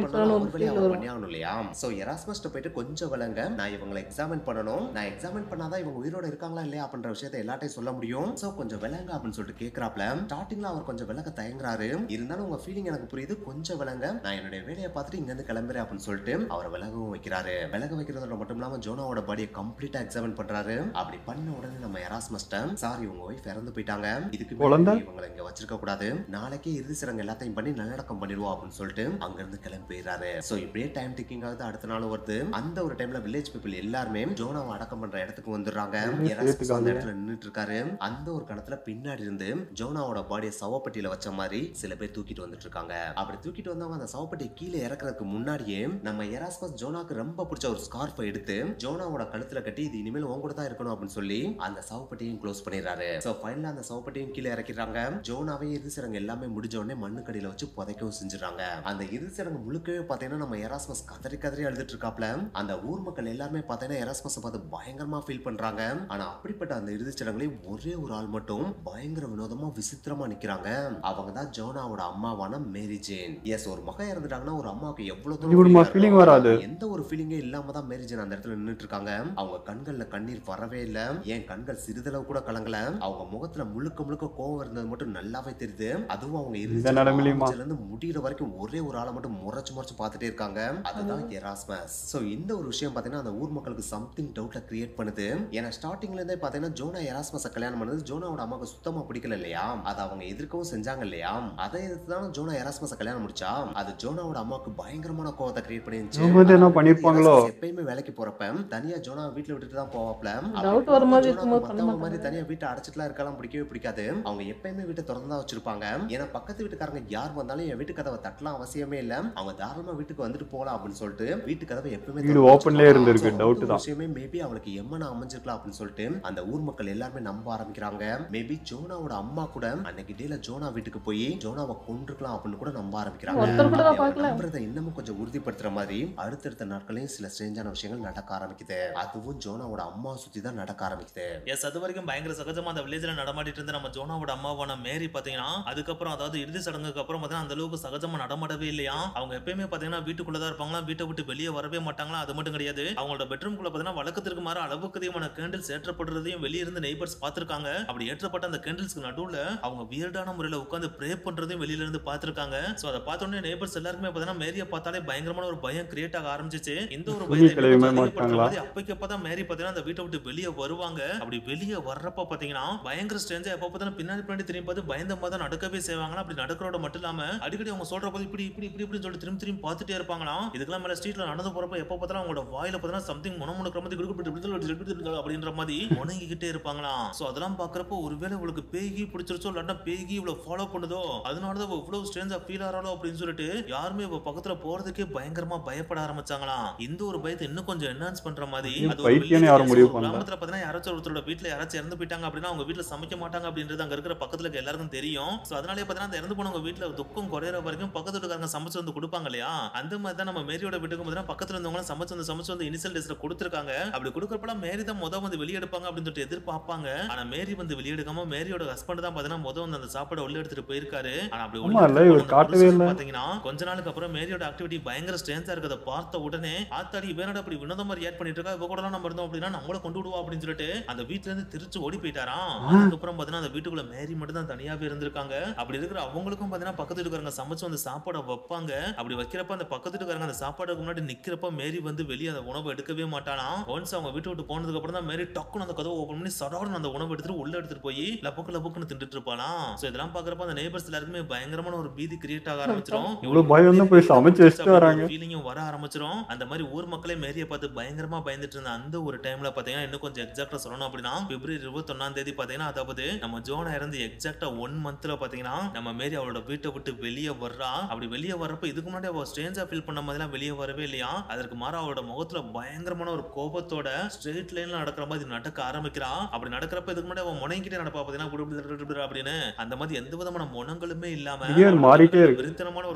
ஒரு வழியா feel அவர் வரும். பண்ணி ஆகணும் இல்லையா சோ எராஸ்மஸ்ட்ட போயிட்டு கொஞ்சம் விளங்க நான் இவங்களை எக்ஸாமின் பண்ணணும் நான் எக்ஸாமின் பண்ணாதான் இவங்க உயிரோட இருக்காங்களா இல்லையா அப்படின்ற விஷயத்தை எல்லாத்தையும் சொல்ல முடியும் சோ கொஞ்சம் விளங்க அப்படின்னு சொல்லிட்டு கேக்குறாப்ல ஸ்டார்டிங்ல அவர் கொஞ்சம் விளக்க தயங்குறாரு இருந்தாலும் உங்க ஃபீலிங் எனக்கு புரியுது கொஞ்சம் விளங்க நான் என்னுடைய வேலையை பார்த்துட்டு இங்க இருந்து கிளம்புறேன் அப்படின்னு சொல்லிட்டு அவரை விலகவும் வைக்கிறாரு விலக வைக்கிறதோட மட்டும் இல்லாம ஜோனாவோட பாடியை கம்ப்ளீட்டா எக்ஸாமின் பண்றாரு அப்படி பண்ண உடனே நம்ம எராஸ்மஸ்ட சாரி உங்க ஒய்ஃப் இறந்து போயிட்டாங்க இதுக்கு மேல குழந்தை? நீ இவங்களை இங்க வச்சிருக்க கூடாது நாளைக்கே இறுதி சடங்கு எல்லாத்தையும் பண்ணி நல்லடக்கம் பண்ணிடுவோம் அப்படின்னு சொல்லிட்டு அங்க இருந்து கிளம்பி போயிடுறாரு சோ இப்படியே டைம் டிக்கிங் ஆகுது அடுத்த நாள் வருது அந்த ஒரு டைம்ல வில்லேஜ் பீப்புள் எல்லாருமே ஜோனாவை அடக்கம் பண்ற இடத்துக்கு வந்துடுறாங்க எராஸ்மஸ் அந்த இடத்துல நின்னுட்டு இருக்காரு அந்த ஒரு கணத்துல பின்னாடி இருந்து ஜோனாவோட பாடியை சவப்பட்டியில வச்ச மாதிரி சில பேர் தூக்கிட்டு வந்துட்டு இருக்காங்க அப்படி தூக்கிட்டு வந்தவங்க அந்த சவப்பட்டியை கீழே இறக்குறதுக்கு முன்னாடியே நம்ம எராஸ்மஸ் ஜோனாக்கு ரொம்ப பிடிச்ச ஒரு ஸ்கார்ஃபை எடுத்து ஜோனாவோட கழுத்துல கட்டி இது இனிமேல் உன் கூட தான் இருக்கணும் அப்படின்னு சொல்லி அந்த சவப்பட்டியையும் க்ளோஸ் பண்ணிடுறாரு சோ ஃபைனலா அந்த சவப்பட்டியும் கீழே இறக்கிறாங்க ஜோனாவே இறுதி சடங்கு எல்லாமே முடிஞ்ச உடனே மண்ணுக்கடியில வச்சு புதைக்கவும் செஞ்சுறாங்க அந்த இறுதி சடங்கு முழுக்கவே பாத்தீங்கன்னா நம்ம எராஸ்மஸ் கதறி கதறி அழுதுட்டு இருக்காப்ல அந்த ஊர் மக்கள் எல்லாருமே பாத்தீங்கன்னா எராஸ்மஸ் பார்த்து பயங்கரமா ஃபீல் பண்றாங்க ஆனா அப்படிப்பட்ட அந்த இறுதி சடங்குல ஒரே ஒரு ஆள் மட்டும் பயங்கர வினோதமா விசித்திரமா நிக்கிறாங்க அவங்க தான் ஜோனாவோட அம்மாவான மேரி ஜேன் எஸ் ஒரு மகன் இறந்துட்டாங்கன்னா ஒரு அம்மாவுக்கு எவ்வளவு தூரம் இவனுமா feel feeling இருக்கும். வராது. எந்த ஒரு ஃபீலிங்கே இல்லாம தான் மேரி ஜேன் அந்த இடத்துல நின்னுட்டு இருக்காங்க அவங்க கண்கள்ல கண்ணீர் வரவே இல்ல என் கண்கள் சிறிதளவு கூட கலங்கல அவங்க முகத்துல முழுக்க முழுக்க கோவம் இருந்தது மட்டும் நல்லாவே தெரியுது அதுவும் அவங்க இறுதி இந்த நிலைமையிலுமா? ஆரம்பிச்சதுல இருந்து முடியிற வரைக்கும் ஒரே ஒரு ஆளை மட்டும் முறைச்சு முறைச்சு பார்த்துட்டே இருக்காங்க அதுதான் எராஸ்மஸ் சோ இந்த ஒரு விஷயம் பாத்தீங்கன்னா அந்த ஊர் மக்களுக்கு சம்திங் டவுட்ல கிரியேட் பண்ணுது ஏன்னா ஸ்டார்டிங்ல இருந்தே பாத்தீங்கன்னா ஜோனா எராஸ்மஸ கல்யாணம் பண்ணது ஜோனாவோட அம்மாவுக்கு சுத்தமா பிடிக்கல இல்லையா அதை அவங்க எதிர்க்கவும் செஞ்சாங்க இல்லையா அதை எதிர்த்து தான் ஜோனா எராஸ்மஸ கல்யாணம் முடிச்சா அது ஜோனாவோட அம்மாவுக்கு பயங்கரமான கோவத்தை கிரியேட் பண்ணிருந்துச்சு இவங்க வந்து என்ன அதனால பண்ணிருப்பாங்களோ? எராஸ்மஸ் எப்பயுமே வேலைக்கு போறப்ப தனியா ஜோனா வீட்ல விட்டுட்டு தான் போவாப்ல Doubt வர மாதிரி ஜோனாவுக்கு இருக்கும்போது பண்ண மத்தவங்க மாதிரி மாட்டாங்க. தனியா வீட்டை அடைச்சிட்டுலாம் இருக்கலாம் பிடிக்கவே பிடிக்காது அவங்க எப்பயுமே வீட்டை திறந்து தான் வச்சிருப்பாங்க ஏன்னா பக்கத்து வீட்டுக்காரங்க யார் வந்தாலும் என் வீட்டு கதவை தட்டலாம் அவசியமே இல்ல அவங்க தாராளமா வீட்டுக்கு வந்துட்டு போலாம் அப்படின்னு சொல்லிட்டு வீட்டு கதவை எப்பவுமே வீடு திறந்து openலயே வச்சிருப்பாங்க. இருந்திருக்கு, So, அந்த doubt ஒரு தான். விஷயமே மேபி அவளுக்கு எம்மனா அமைஞ்சிருக்கலாம் அப்படின்னு சொல்லிட்டு அந்த ஊர் மக்கள் எல்லாருமே நம்ப ஆரம்பிக்கிறாங்க மேபி ஜோனாவோட அம்மா கூட அன்னைக்கு டேல ஜோனா வீட்டுக்கு போய் ஜோனாவை கொண்டிருக்கலாம் அப்படின்னு கூட நம்ப ஆரம்பிக்கிறாங்க ஒருத்தர் கூட அப்படி அவங்க பார்க்கல. நம்புறதை இன்னமும் கொஞ்சம் உறுதிப்படுத்துற மாதிரி அடுத்தடுத்த நாட்களையும் சில ஸ்ட்ரேஞ்சான விஷயங்கள் நடக்க ஆரம்பிக்குது அதுவும் ஜோனாவோட அம்மா சுத்தி தான் நடக்க ஆரம்பிக்குது எஸ் அது வரைக்கும் பயங்கர சகஜமா அந்த வில்லேஜ்ல நடமாடிட்டு இருந்த நம்ம ஜோனாவோட அம்மாவான மேரி பாத்தீங்கன்னா அதுக்கப்புறம் அதாவது இறுதி சடங்குக்கு அப்புறம் பாத்தீங்கன்னா அந்த அளவுக்கு சகஜமா நடமாடவே இல்லையா அவங்க எப்பயுமே பாத்தீங்கன்னா வீட்டுக்குள்ளதான் இருப்பாங்களா வீட்டை விட்டு வெளியே வரவே மாட்டாங்களா அது மட்டும் கிடையாது அவங்களோட பெட்ரூம்குள்ள பாத்தீங்கன்னா வழக்கத்திற்கு மாற அளவுக்கு அதிகமான கேண்டில்ஸ் ஏற்றப்படுறதையும் வெளிய இருந்து நெய்பர்ஸ் பாத்திருக்காங்க அப்படி ஏற்றப்பட்ட அந்த கேண்டில்ஸ்க்கு நடுவுல அவங்க வியர்டான முறையில உட்கார்ந்து ப்ரே பண்றதையும் வெளியில இருந்து பாத்திருக்காங்க சோ அதை பார்த்த உடனே நெய்பர்ஸ் எல்லாருக்குமே பாத்தீங்கன்னா மேரிய பார்த்தாலே பயங்கரமான ஒரு பயம் கிரியேட் ஆக ஆரம்பிச்சிச்சு இந்த ஒரு துணி பயத்தை கழுவி இன்னும் கொஞ்சம் மாட்டாங்களா? அதிகப்படுத்துற மாதிரி அப்பைக்கு அப்பதான் மேரி பாத்தீங்கன்னா அந்த வீட்டை விட்டு வெளியே வருவாங்க அப்படி வெளியே வர்றப்ப பாத்தீங்கன்னா பயங்கர ஸ்ட்ரேஞ்சா எப்ப பார்த்தாலும் பின்னாடி பின்னாடி திரும்பி பார்த்து பயந்த மாதிரி தான் நடக்கவே செய்வாங்களா அப்படி நடக்கிறோட மட்டும் இல்லாம அடிக்கடி அவங்க சொல்ற போது இப்படி இப்படி இப்படி இப்படின்னு சொல்லிட்டு திரும்பி திரும்பி பார்த்துட்டே இருப்பாங்களாம் இதுக்கெல்லாம் மேல ஸ்ட்ரீட்ல நடந்து போறப்ப எப்ப பார்த்தாலும் அவங்களோட வாயில பார்த்தீங்கன்னா சம்திங் முணமுணுக்கிற மாதிரி குடுக்கு அப்படின்ற மாதிரி முணங்கிக்கிட்டே இருப்பாங்களாம் சோ அதெல்லாம் பாக்குறப்போ ஒருவேளை இவளுக்கு பேகி பிடிச்சிருச்சோ இல்லாட்டா பேகி இவ்வளவு ஃபாலோ பண்ணுதோ அதனாலதான் இவ இவ்வளவு ஸ்ட்ரேஞ்சா ஃபீல் ஆறாளோ அப்படின்னு சொல்லிட்டு யாருமே இவ பக்கத்துல போறதுக்கே பயங்கரமா பயப்பட ஆரம்பிச்சாங்களாம் இந்த ஒரு பயத்தை இன்னும் கொஞ்சம் என்ஹான்ஸ் பண்ற மாதிரி அது ஒரு பைத்தியம்னு village யாரும் case. முடிவு ஒரு பண்ணல. கிராமத்துல பாத்தீங்கன்னா யாராச்சும் ஒருத்தரோட வீட்டுல யாராச்சும் இறந்து போயிட்டாங்க அப்படின்னா அவங்க வீட்டுல சமைக்க மாட்டாங்க அப்படின்றது அங்க இருக்கிற பக்கத்துல இருக்க எல்லாருக்கும் தெரியும் சோ அதனாலே பாத்தீங்கன்னா அந்த இறந்து போனவங்க வீட்டுல துக்கம் குறையிற வரைக்கும் பக்கத்து வீட்டுக்காரங்க சமைச்சு வந்து கொடுப்பாங்க இல்லையா அந்த மாதிரி தான் நம்ம மேரியோட வீட்டுக்கு பாத்தீங்கன்னா பக்கத்துல இருந்தவங்க சமைச்சு வந்து சமைச்சு வந்து இனிஷியல் டேஸ்ல கொடுத்துருக்காங்க அப்படி கொடுக்கறப்பலாம் மேரி தான் முத வந்து வெளியெடுப்பாங்க அப்படின்னு சொல்லிட்டு எதிர்பார்ப்பாங்க ஆனா மேரி வந்து வெளியெடுக்காம மேரியோட ஹஸ்பண்ட் தான் பாத்தீங்கன்னா முத வந்து அந்த சாப்பாடை உள்ள எடுத்துட்டு போயிருக்காரு ஆனா அப்படி உள்ள ஆமா, இல்ல, எடுத்துட்டு இவர் போன காட்டவே புருஷன் இல்ல. பாத்தீங்கன்னா கொஞ்ச நாளுக்கு அப்புறம் மேரியோட ஆக்டிவிட்டி பயங்கர ஸ்ட்ரென்த்தா இருக்கிறத பார்த்த உடனே ஆத்தாடி இவனோட அப்படி வினோதமா ரியாக்ட் பண்ணிட்டு இருக்கா இவ கூட நம்ம இருந்தோம் அப்படின்னா நம்மள கொண்டு விடுவா அப்படின்னு சொல்லிட்டு அந்த வீட்ல இருந்து திருச்சு ஓடி போயிட்டாராம் அதுக்கப்புறம் பாத்தீங்கன்னா அந்த வீட்டுக்குள்ள மேரி மட்டும் தான் தனியாவே இருந்திருக்காங்க அப்படி இருக்கிற அவங்களுக்கும் பாத்தீங்கன்னா பக்கத்து வீட்டுக்காரங்க சமைச்சு வந்து சாப்பாடை வைப்பாங்க அப்படி வைக்கிறப்ப அந்த பக்கத்து வீட்டுக்காரங்க அந்த சாப்பாடுக்கு முன்னாடி நிக்கிறப்ப மேரி வந்து வெளியே அந்த உணவை எடுக்கவே மாட்டானாம் ஒன்ஸ் அவங்க வீட்டு விட்டு போனதுக்கு அப்புறம் தான் மேரி டக்குன்னு அந்த கதவை ஓபன் பண்ணி சடார்னு அந்த உணவு எடுத்துட்டு உள்ள எடுத்துட்டு போய் லப்புக்கு லப்புக்குன்னு தின்னுட்டு இருப்பாளாம் சோ இதெல்லாம் பாக்குறப்ப அந்த நெய்பர்ஸ் எல்லாருக்குமே பயங்கரமான ஒரு பீதி கிரியேட் ஆக ஆரம்பிச்சிரும் இவ்வளவு பயம் தான் போய் சமைச்சு வச்சுட்டு வராங்க. ஃபீலிங்கும் வர ஆரம்பிச்சிரும் அந்த மாதிரி ஊர் மக்களே மேரிய பார்த்து பயங்கரமா பயந்துட்டு இருந்த அந்த ஒரு டைம்ல பாத்தீங்கன்னா இன்னும் கொஞ்சம் எக்ஸாக்டா சொல்லணும் அப்படின்னா பிப்ரவரி இருபத்தி ஒன்னாம் தேதி பாத்தீங்கன்னா அதாவது நம்ம ஜோனா இறந்து எக்ஸாக்டா ஒன் மந்த்ல பாத்தீங்கன்னா நம்ம மேரி அவளோட வீட்டை விட்டு வெளியே வர்றா அப்படி வெளியே வர்றப்ப இதுக்கு முன்னாடி அவ ஸ்ட்ரேஞ்சா ஃபீல் பண்ண மாதிரிலாம் வெளியே வரவே இல்லையா அதற்கு மாறா அவளோட முகத்துல பயங்கரமான ஒரு கோபத்தோட ஸ்ட்ரெயிட் லைன்ல நடக்கிற மாதிரி நடக்க ஆரம்பிக்கிறா அப்படி நடக்கிறப்ப இதுக்கு முன்னாடி அவன் முனைங்கிட்டே நடப்பா பாத்தீங்கன்னா குடு குடு குடு குடு அப்படின்னு அந்த மாதிரி எந்த விதமான முனங்களுமே இல்லாம திடீர்னு மாறிட்டே இருக்கு. வெறித்தனமான ஒரு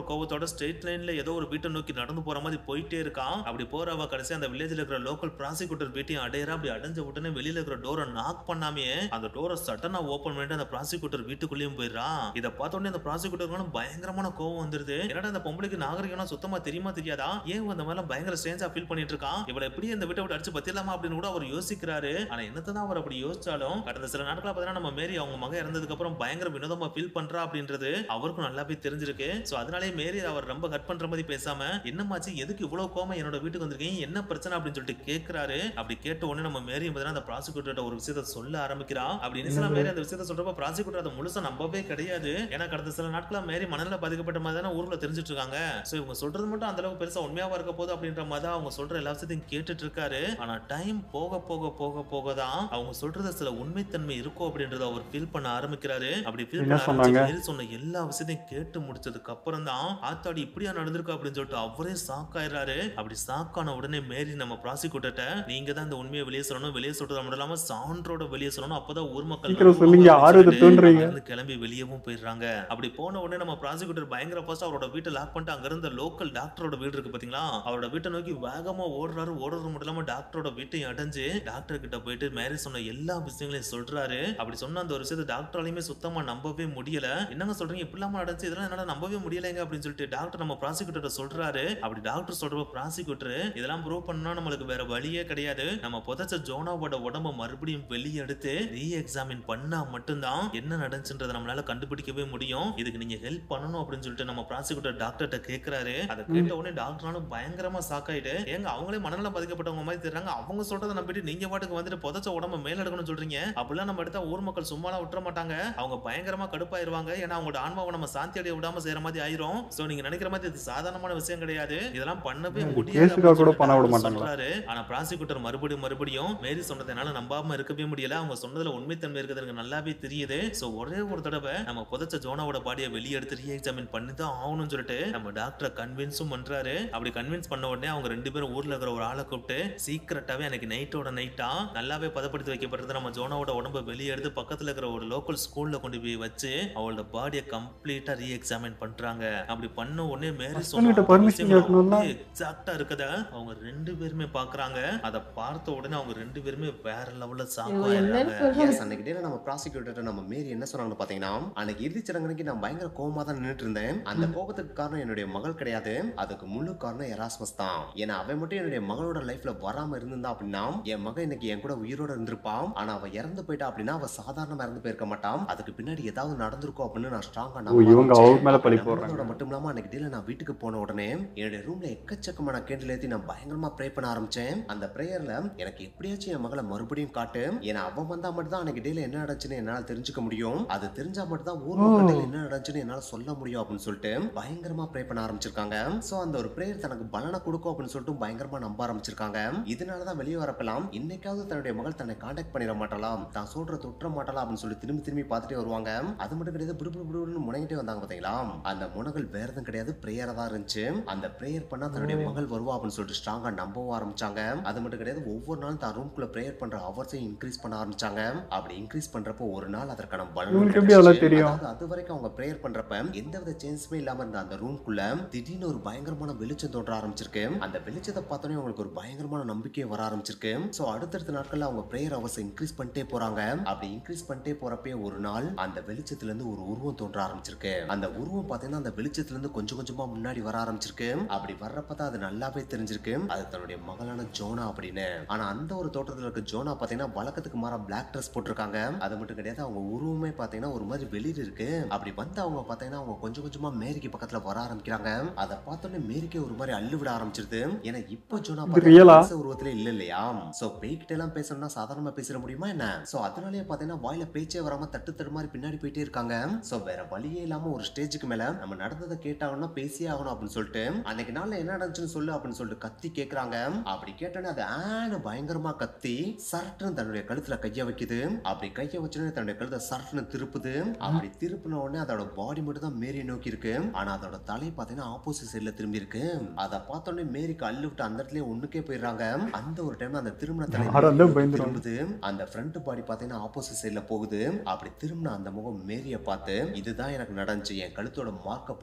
ஒரு கோவத்தோட ஸ்ட்ரெயிட் லைன்ல ஏதோ ஒரு வீட்டை நோக்கி நடந்து போற மாதிரி போயிட்டே இருக்கான் அப்படி போறவ கடைசி அந்த வில்லேஜ்ல இருக்கிற லோக்கல் ப்ராசிக்யூட்டர் வீட்டையும் அடையறா அப்படி அடைஞ்ச உடனே வெளியில இருக்கிற டோரை நாக் பண்ணாமே அந்த டோரை சட்டனா ஓபன் பண்ணிட்டு அந்த ப்ராசிக்யூட்டர் வீட்டுக்குள்ளேயும் போயிடுறான் இதை பார்த்த உடனே அந்த ப்ராசிக்யூட்டருக்கும் பயங்கரமான கோவம் வந்துருது என்னடா அந்த பொம்பளைக்கு நாகரிகம்னா சுத்தமா தெரியுமா தெரியாதா ஏன் இந்த மாதிரிலாம் பயங்கர ஸ்ட்ரேஞ்சா ஃபீல் பண்ணிட்டு இருக்கான் இவளை எப்படி இந்த வீட்டை விட்டு அடிச்சு பத்திரலாமா அப்படின்னு கூட அவர் யோசிக்கிறாரு ஆனா என்னத்தான் அவர் அப்படி யோசிச்சாலும் கடந்த சில நாட்களா பார்த்தீங்கன்னா நம்ம மேரி அவங்க மகன் இறந்ததுக்கு அப்புறம் பயங்கர வினோதமா ஃபீல் பண்றா அப்படின்றது அவருக்கும் நல்லாவே தெரிஞ்சிருக்கு சோ அதனாலே மேரி அவர் ரொம்ப ஹட் பண்ற மாதிரி பேசாம என்னமாச்சு எதுக்கு இவ்வளவு கோமா என்னோட வீட்டுக்கு வந்திருக்கீங்க என்ன பிரச்சனை அப்படின்னு சொல்லிட்டு கேக்குறாரு அப்படி கேட்ட உடனே நம்ம மேரி பார்த்தீங்கன்னா அந்த ப்ராசிக்யூட்டர் ஒரு விஷயத்த சொல்ல ஆரம்பிக்கிறா அப்படி இனிசிலா மேரி அந்த விஷயத்த சொல்றப்ப ப்ராசிக்யூட்டர் அதை முழுசா நம்பவே கிடையாது ஏன்னா கடந்த சில நாட்களா மேரி மனநல பாதிக்கப்பட்ட மாதிரி தானே ஊர்ல தெரிஞ்சிட்டு இருக்காங்க சோ இவங்க சொல்றது மட்டும் அந்த அளவுக்கு பெருசா உண்மையாவா இருக்க போகுது அப்படின்ற மாதிரி தான் அவங்க சொல்ற எல்லா விஷயத்தையும் கேட்டுட்டு இருக்காரு ஆனா டைம் போக போக போக போக தான் அவங்க சொல்றத சில உண்மைத்தன்மை இருக்கும் அப்படின்றத அவர் ஃபீல் பண்ண ஆரம்பிக்கிறாரு அப்படி ஃபீல் என்ன பண்ண சொன்னாங்க? ஆரம்பிச்சு மேரி சொன்ன எல்லா விஷயத்தையும் கேட்டு முடிச்சதுக்கு அப்புறம் தான் ஆத்தாடி இப்படியா நடந்திருக்கு அப்படின்னு சொல்லிட்டு அவரே ஷாக் ஆயிடுறாரு அப்படி ஷாக் ஆன உடனே மேரி நம்ம ப்ராசிக்யூட்டர்ட்ட நீங்க தான் இந்த உண்மையை வெளியே சொல்லணும் வெளியே சொல்றது மட்டும் இல்லாம சான்றோட வெளியே சொல்லணும் அப்பதான் ஊர் மக்கள் சீக்கிரம் நம்புவாங்க சொல்லுங்க, அப்படின்னு ஆர்வத்தை சொல்லிட்டு தூண்டுறீங்க. அங்கிருந்து கிளம்பி வெளியவும் போயிடுறாங்க அப்படி போன உடனே நம்ம ப்ராசிக்யூட்டர் பயங்கர ஃபர்ஸ்ட் அவரோட வீட்டை லாக் பண்ணிட்டு அங்க இருந்த லோக்கல் டாக்டரோட வீடு இருக்கு பாத்தீங்களா அவரோட வீட்டை நோக்கி வேகமா ஓடுறாரு ஓடுறது மட்டும் இல்லாம டாக்டரோட வீட்டையும் அடைஞ்சு டாக்டர் கிட்ட போயிட்டு மேரி சொன்ன எல்லா விஷயங்களையும் சொல்றாரு அப்படி சொன்ன அந்த ஒரு விஷயத்தை டாக்டராலையுமே சுத்தமா நம்பவே முடியல என்னங்க சொல்றீங்க இப்படி இல்லாம நடந்துச்சு இதெல்லாம் என்னால நம்பவே முடியலைங்க அப்படின்னு சொல்லிட்டு டாக்டர் நம்ம ப்ராசிக்யூட்டர் சொல்றாரு அப்படி டாக்டர் சொல்றப்ப ப்ராசிக்யூட்டர் இதெல்லாம் ப்ரூவ் பண்ணா நம்மளுக்கு வேற வழியே கிடையாது நம்ம புதைச்ச ஜோனாவோட உடம்ப மறுபடியும் வெளியே எடுத்து ரீ எக்ஸாமின் பண்ணா மட்டும்தான் என்ன நடந்துச்சுன்றதை நம்மளால கண்டுபிடிக்கவே முடியும் இதுக்கு நீங்க ஹெல்ப் பண்ணணும் அப்படின்னு சொல்லிட்டு நம்ம ப்ராசிக்யூட்டர் டாக்டர்கிட்ட கேக்குறாரு அதை கேட்ட உடனே டாக்டராலும் பயங்கரமா சாக்காயிட்டு ஏங்க அவங்களே மனநலம் பாதிக்கப்பட்டவங்க மாதிரி தெரிறாங்க அவங்க சொல்றதை நம்பிட்டு நீங்க பாட்டுக்கு வந்துட்டு புதைச்ச உடம்ப மேல எடுக்கணும்னு சொல்றீங்க அப்படிலாம் நம்ம எடுத்தா ஊர் மக்கள் சும்மாலாம் விட்டுற மாட்டாங்க அவங்க பயங்கரமா கடுப்பாயிருவாங்க ஏன்னா அவங்களோட ஆன்மாவை நம்ம சாந்தி அடைய விடாம செய்யற மாதிரி ஆயிரும் சோ நீங்க நினைக்கிற மாதிரி இது சாதாரணமான விஷயம் கிடையாது இதெல்லாம் பண்ணவே இது முடியாது கேஸுக்காக அப்படின்னு கூட சொல்லிட்டு பண்ண விட டாக்டர் மாட்டாங்களா? சொல்றாரு ஆனா ப்ராசிக்யூட்டர் மறுபடியும் மறுபடியும் மேரி சொன்னதை என்னால நம்பாம இருக்கவே முடியல அவங்க சொன்னதுல உண்மைத்தன்மை இருக்கிறது எனக்கு நல்லாவே தெரியுது சோ ஒரே ஒரு தடவை நம்ம புதைச்ச ஜோனாவோட பாடியை வெளியே எடுத்து ரீ எக்ஸாமின் பண்ணி தான் ஆகணும்னு சொல்லிட்டு நம்ம டாக்டரை கன்வின்ஸும் பண்றாரு அப்படி கன்வின்ஸ் பண்ண உடனே அவங்க ரெண்டு பேரும் ஊர்ல இருக்கிற ஒரு ஆளை கூப்பிட்டு சீக்கிரட்டாவே எனக்கு நைட்டோட நைட்டா நல்லாவே பதப்படுத்தி வைக்கப்பட்டது நம்ம ஜோனாவோட உடம்ப வெளியே எடுத்து பக்கத்துல இருக்கிற ஒரு லோக்கல் ஸ்கூல்ல கொண்டு போய் வச்சு அவளோட பாடியை கம்ப்ளீட்டா ரீ எக்ஸாமின் பண்றாங்க அப்படி பண்ண உடனே மேரி ஹஸ்பண்ட்கிட்ட permission கேட்கணும்ல? எக்ஸாக்டா இருக்கத அவங்க ரெண்டு பேருமே பாக்குறாங்க அத பார்த்த உடனே அவங்க ரெண்டு பேருமே வேற லெவல்ல இவங்க என்னன்னு சாப்பாயிடுறாங்க சொல்றாங்க எஸ் அன்னைக்கு டேல நம்ம ப்ராசிக்யூட்டர் நம்ம மேரி என்ன சொன்னாங்கன்னு பாத்தீங்கன்னா அன்னைக்கு இறுதிச் சடங்கு நான் பயங்கர கோவமா தான் நின்னுட்டு இருந்தேன் அந்த கோபத்துக்கு காரணம் என்னுடைய மகள் கிடையாது அதுக்கு முழு காரணம் எராஸ்மஸ் தான் ஏன்னா அவன் மட்டும் என்னுடைய மகளோட லைஃப்ல வராம இருந்திருந்தா அப்படின்னா என் மகன் இன்னைக்கு என் கூட உயிரோட இருந்திருப்பான் ஆனா அவ இறந்து போயிட்டா அப்படின்னா அவ சாதாரணமா இறந்து போயிருக்க மாட்டான் அதுக்கு பின்னாடி ஏதாவது நடந்திருக்கும் அப்படின்னு நான் ஸ்ட்ராங்கா ஓ, இவங்க அவர் மேல பழி போடுறாங்க. மட்டும் இல்லாம அன்னைக்கு டேல நான் வீட்டுக்கு போன உடனே என்னுடைய ரூம்ல எக்கச்சக்கமான கேண்டில் ஏத்தி நான் பயங்கரமா ப்ரே பண்ண ஆரம்பிச்சேன் அந்த ப்ரேயர்ல எனக்கு எப்படியாச்சும் என் மகளை மறுபடியும் காட்டு ஏன்னா அவன் வந்தா மட்டும் தான் அன்னைக்கு டேல என்ன நடந்துச்சுன்னு என்னால தெரிஞ்சுக்க முடியும் அது தெரிஞ்சா மட்டும் தான் ஊர் மக்கள் என்ன நடந்துச்சுன்னு என்னால சொல்ல முடியும் அப்படின்னு சொல்லிட்டு பயங்கரமா ப்ரே பண்ண ஆரம்பிச்சிருக்காங்க சோ அந்த ஒரு ப்ரேயர் தனக்கு பலனை கொடுக்கும் அப்படின்னு சொல்லிட்டு பயங்கரமா நம்ப ஆரம்பிச்சிருக்காங்க இதனாலதான் வெளியே வரப்பெல்லாம் இன்னைக்காவது தன்னுடைய மகள் தன்னை காண்டாக்ட் பண்ணிட மாட்டலாம் தான் சொல்ற தொற்ற மாட்டலாம் அப்படின்னு சொல்லி திரும்பி திரும்பி பார்த்துட்டே வருவாங்க அது மட்டும் கிடையாது புடு புடு புடுன்னு முனைகிட்டே வந்தாங்க பாத்தீங்களா அந்த முனகள் வேற எதுவும் கிடையாது பிரேயரா தான் இருந்துச்சு அந்த பிரேயர் பண்ணா தன்னுடைய மகள் வருவா அப்படின்னு சொல்லிட்டு ஸ்ட்ராங்கா நம்பவும் ஆரம்பிச்சாங்க அது மட்டும் கிடையாது ஒவ்வொரு நாளும் தான் ரூம்குள்ள பிரேயர் பண்ற அவர்ஸையும் இன்க்ரீஸ் பண்ண ஆரம்பிச்சாங்க அப்படி இன்க்ரீஸ் பண்றப்போ ஒரு நாள் அதற்கான பலன் இவங்களுக்கு எப்படி அதெல்லாம் கிடைச்சுச்சு. தெரியும்? அதாவது அது வரைக்கும் அவங்க பிரேயர் பண்றப்ப எந்தவித சேஞ்சுமே இல்லாம இருந்த அந்த ரூம்குள்ள திடீர்னு ஒரு பயங்கரமான வெளிச்சம் தோன்ற ஆரம்பிச்சிருக்கு அந்த வெளிச்சத்தை பார்த்தோன்னே அவங்களுக்கு ஒரு பயங்கரமான நம்பிக்கை வர ஆரம்பிச்சிருக்கு சோ அடுத்தடுத்த நாட்கள்ல அவங்க பிரேயர் அவர்ஸ் இன்க்ரீஸ் பண்ணிட்டே போறாங்க அப்படி இன்க்ரீஸ் பண்ணிட்டே போறப்பே ஒரு நாள் அந்த வெளிச்சத்துல இருந்து ஒரு உருவம் தோன்ற ஆரம்பிச்சிருக்கு அந்த உருவம் பாத்தீங்கன்னா அந்த வெளிச்சத்துல இருந்து கொஞ்சம் கொஞ்சமா முன்னாடி வர ஆரம்பிச்சிருக்கு அப்படி வர்றப்ப தான் அது நல்லாவே தெரிஞ்சிருக்கு அது தன்னுடைய மகளான ஜோனா அப்படின்னு ஆனா அந்த ஒரு தோட்டத்துல இருக்க ஜோனா பாத்தீங்கன்னா வழக்கத்துக்கு மாறா பிளாக் ட்ரெஸ் போட்டிருக்காங்க அது மட்டும் கிடையாது அவங்க உருவமே பாத்தீங்கன்னா ஒரு மாதிரி வெளியில இருக்கு அப்படி வந்து அவங்க பாத்தீங்கன்னா அவங்க கொஞ்சம் கொஞ்சமா மேரிக்கு பக்கத்துல வர ஆரம்பிக்கிறாங்க அதை பார்த்தோன்னே மேரிக்கே ஒரு மாதிரி அள்ளு விட ஆரம்பிச்சிருது ஏன்னா இப்போ ஜோனா இது real ஆ? மனுஷ உருவத்துல இல்ல இல்லையா சோ பேய்கிட்ட எல்லாம் பேசணும்னா சாதாரணமா பேசிட முடியுமா என்ன சோ அதனாலேயே பாத்தீங்கன்னா வாயில பேச்சே வராம தட்டு தட்டு மாதிரி பின்னாடி போயிட்டே இருக்காங்க சோ வேற வழியே இல்லாம ஒரு ஸ்டேஜுக்கு மேல நம்ம நடந்ததை கேட்டாகணும்னா பேசியே ஆகணும் அப்படின்னு சொல்லிட்டு அன்னைக்கு நாள்ல என்ன நடந்துச்சுன்னு சொல்லு அப்படின்னு சொல்லிட்டு கத்தி கேக்குறாங்க அப்படி கேட்டோன்னே அது ஆன பயங்கரமா கத்தி சரட்டுன்னு தன்னுடைய கழுத்துல கைய வைக்குது அப்படி கைய வச்சோடனே தன்னுடைய கழுத்தை சரட்டுன்னு திருப்புது அப்படி திருப்பின உடனே அதோட பாடி மட்டும் தான் மேரி நோக்கி இருக்கு ஆனா அதோட தலை பாத்தீங்கன்னா ஆப்போசிட் சைடுல திரும்பி இருக்கு அதை பார்த்தோன்னே மேரிக்கு அள்ளு விட்டு அந்த இடத்துல ஒண்ணுக்கே போயிடுறாங்க அந்த ஒரு டைம் அந்த திருமண தலை யாரா இருந்தா பயந்துருவாங்க. திரும்புது அந்த ஃப்ரண்ட் பாடி பாத்தீங்கன்னா ஆப்போசிட் சைடுல போகுது அப்படி திரும்பின அந்த முகம் மேரிய பார்த்து இதுதான் எனக்கு நடந்துச்சு என் கழுத்தோட மார்க்க போய்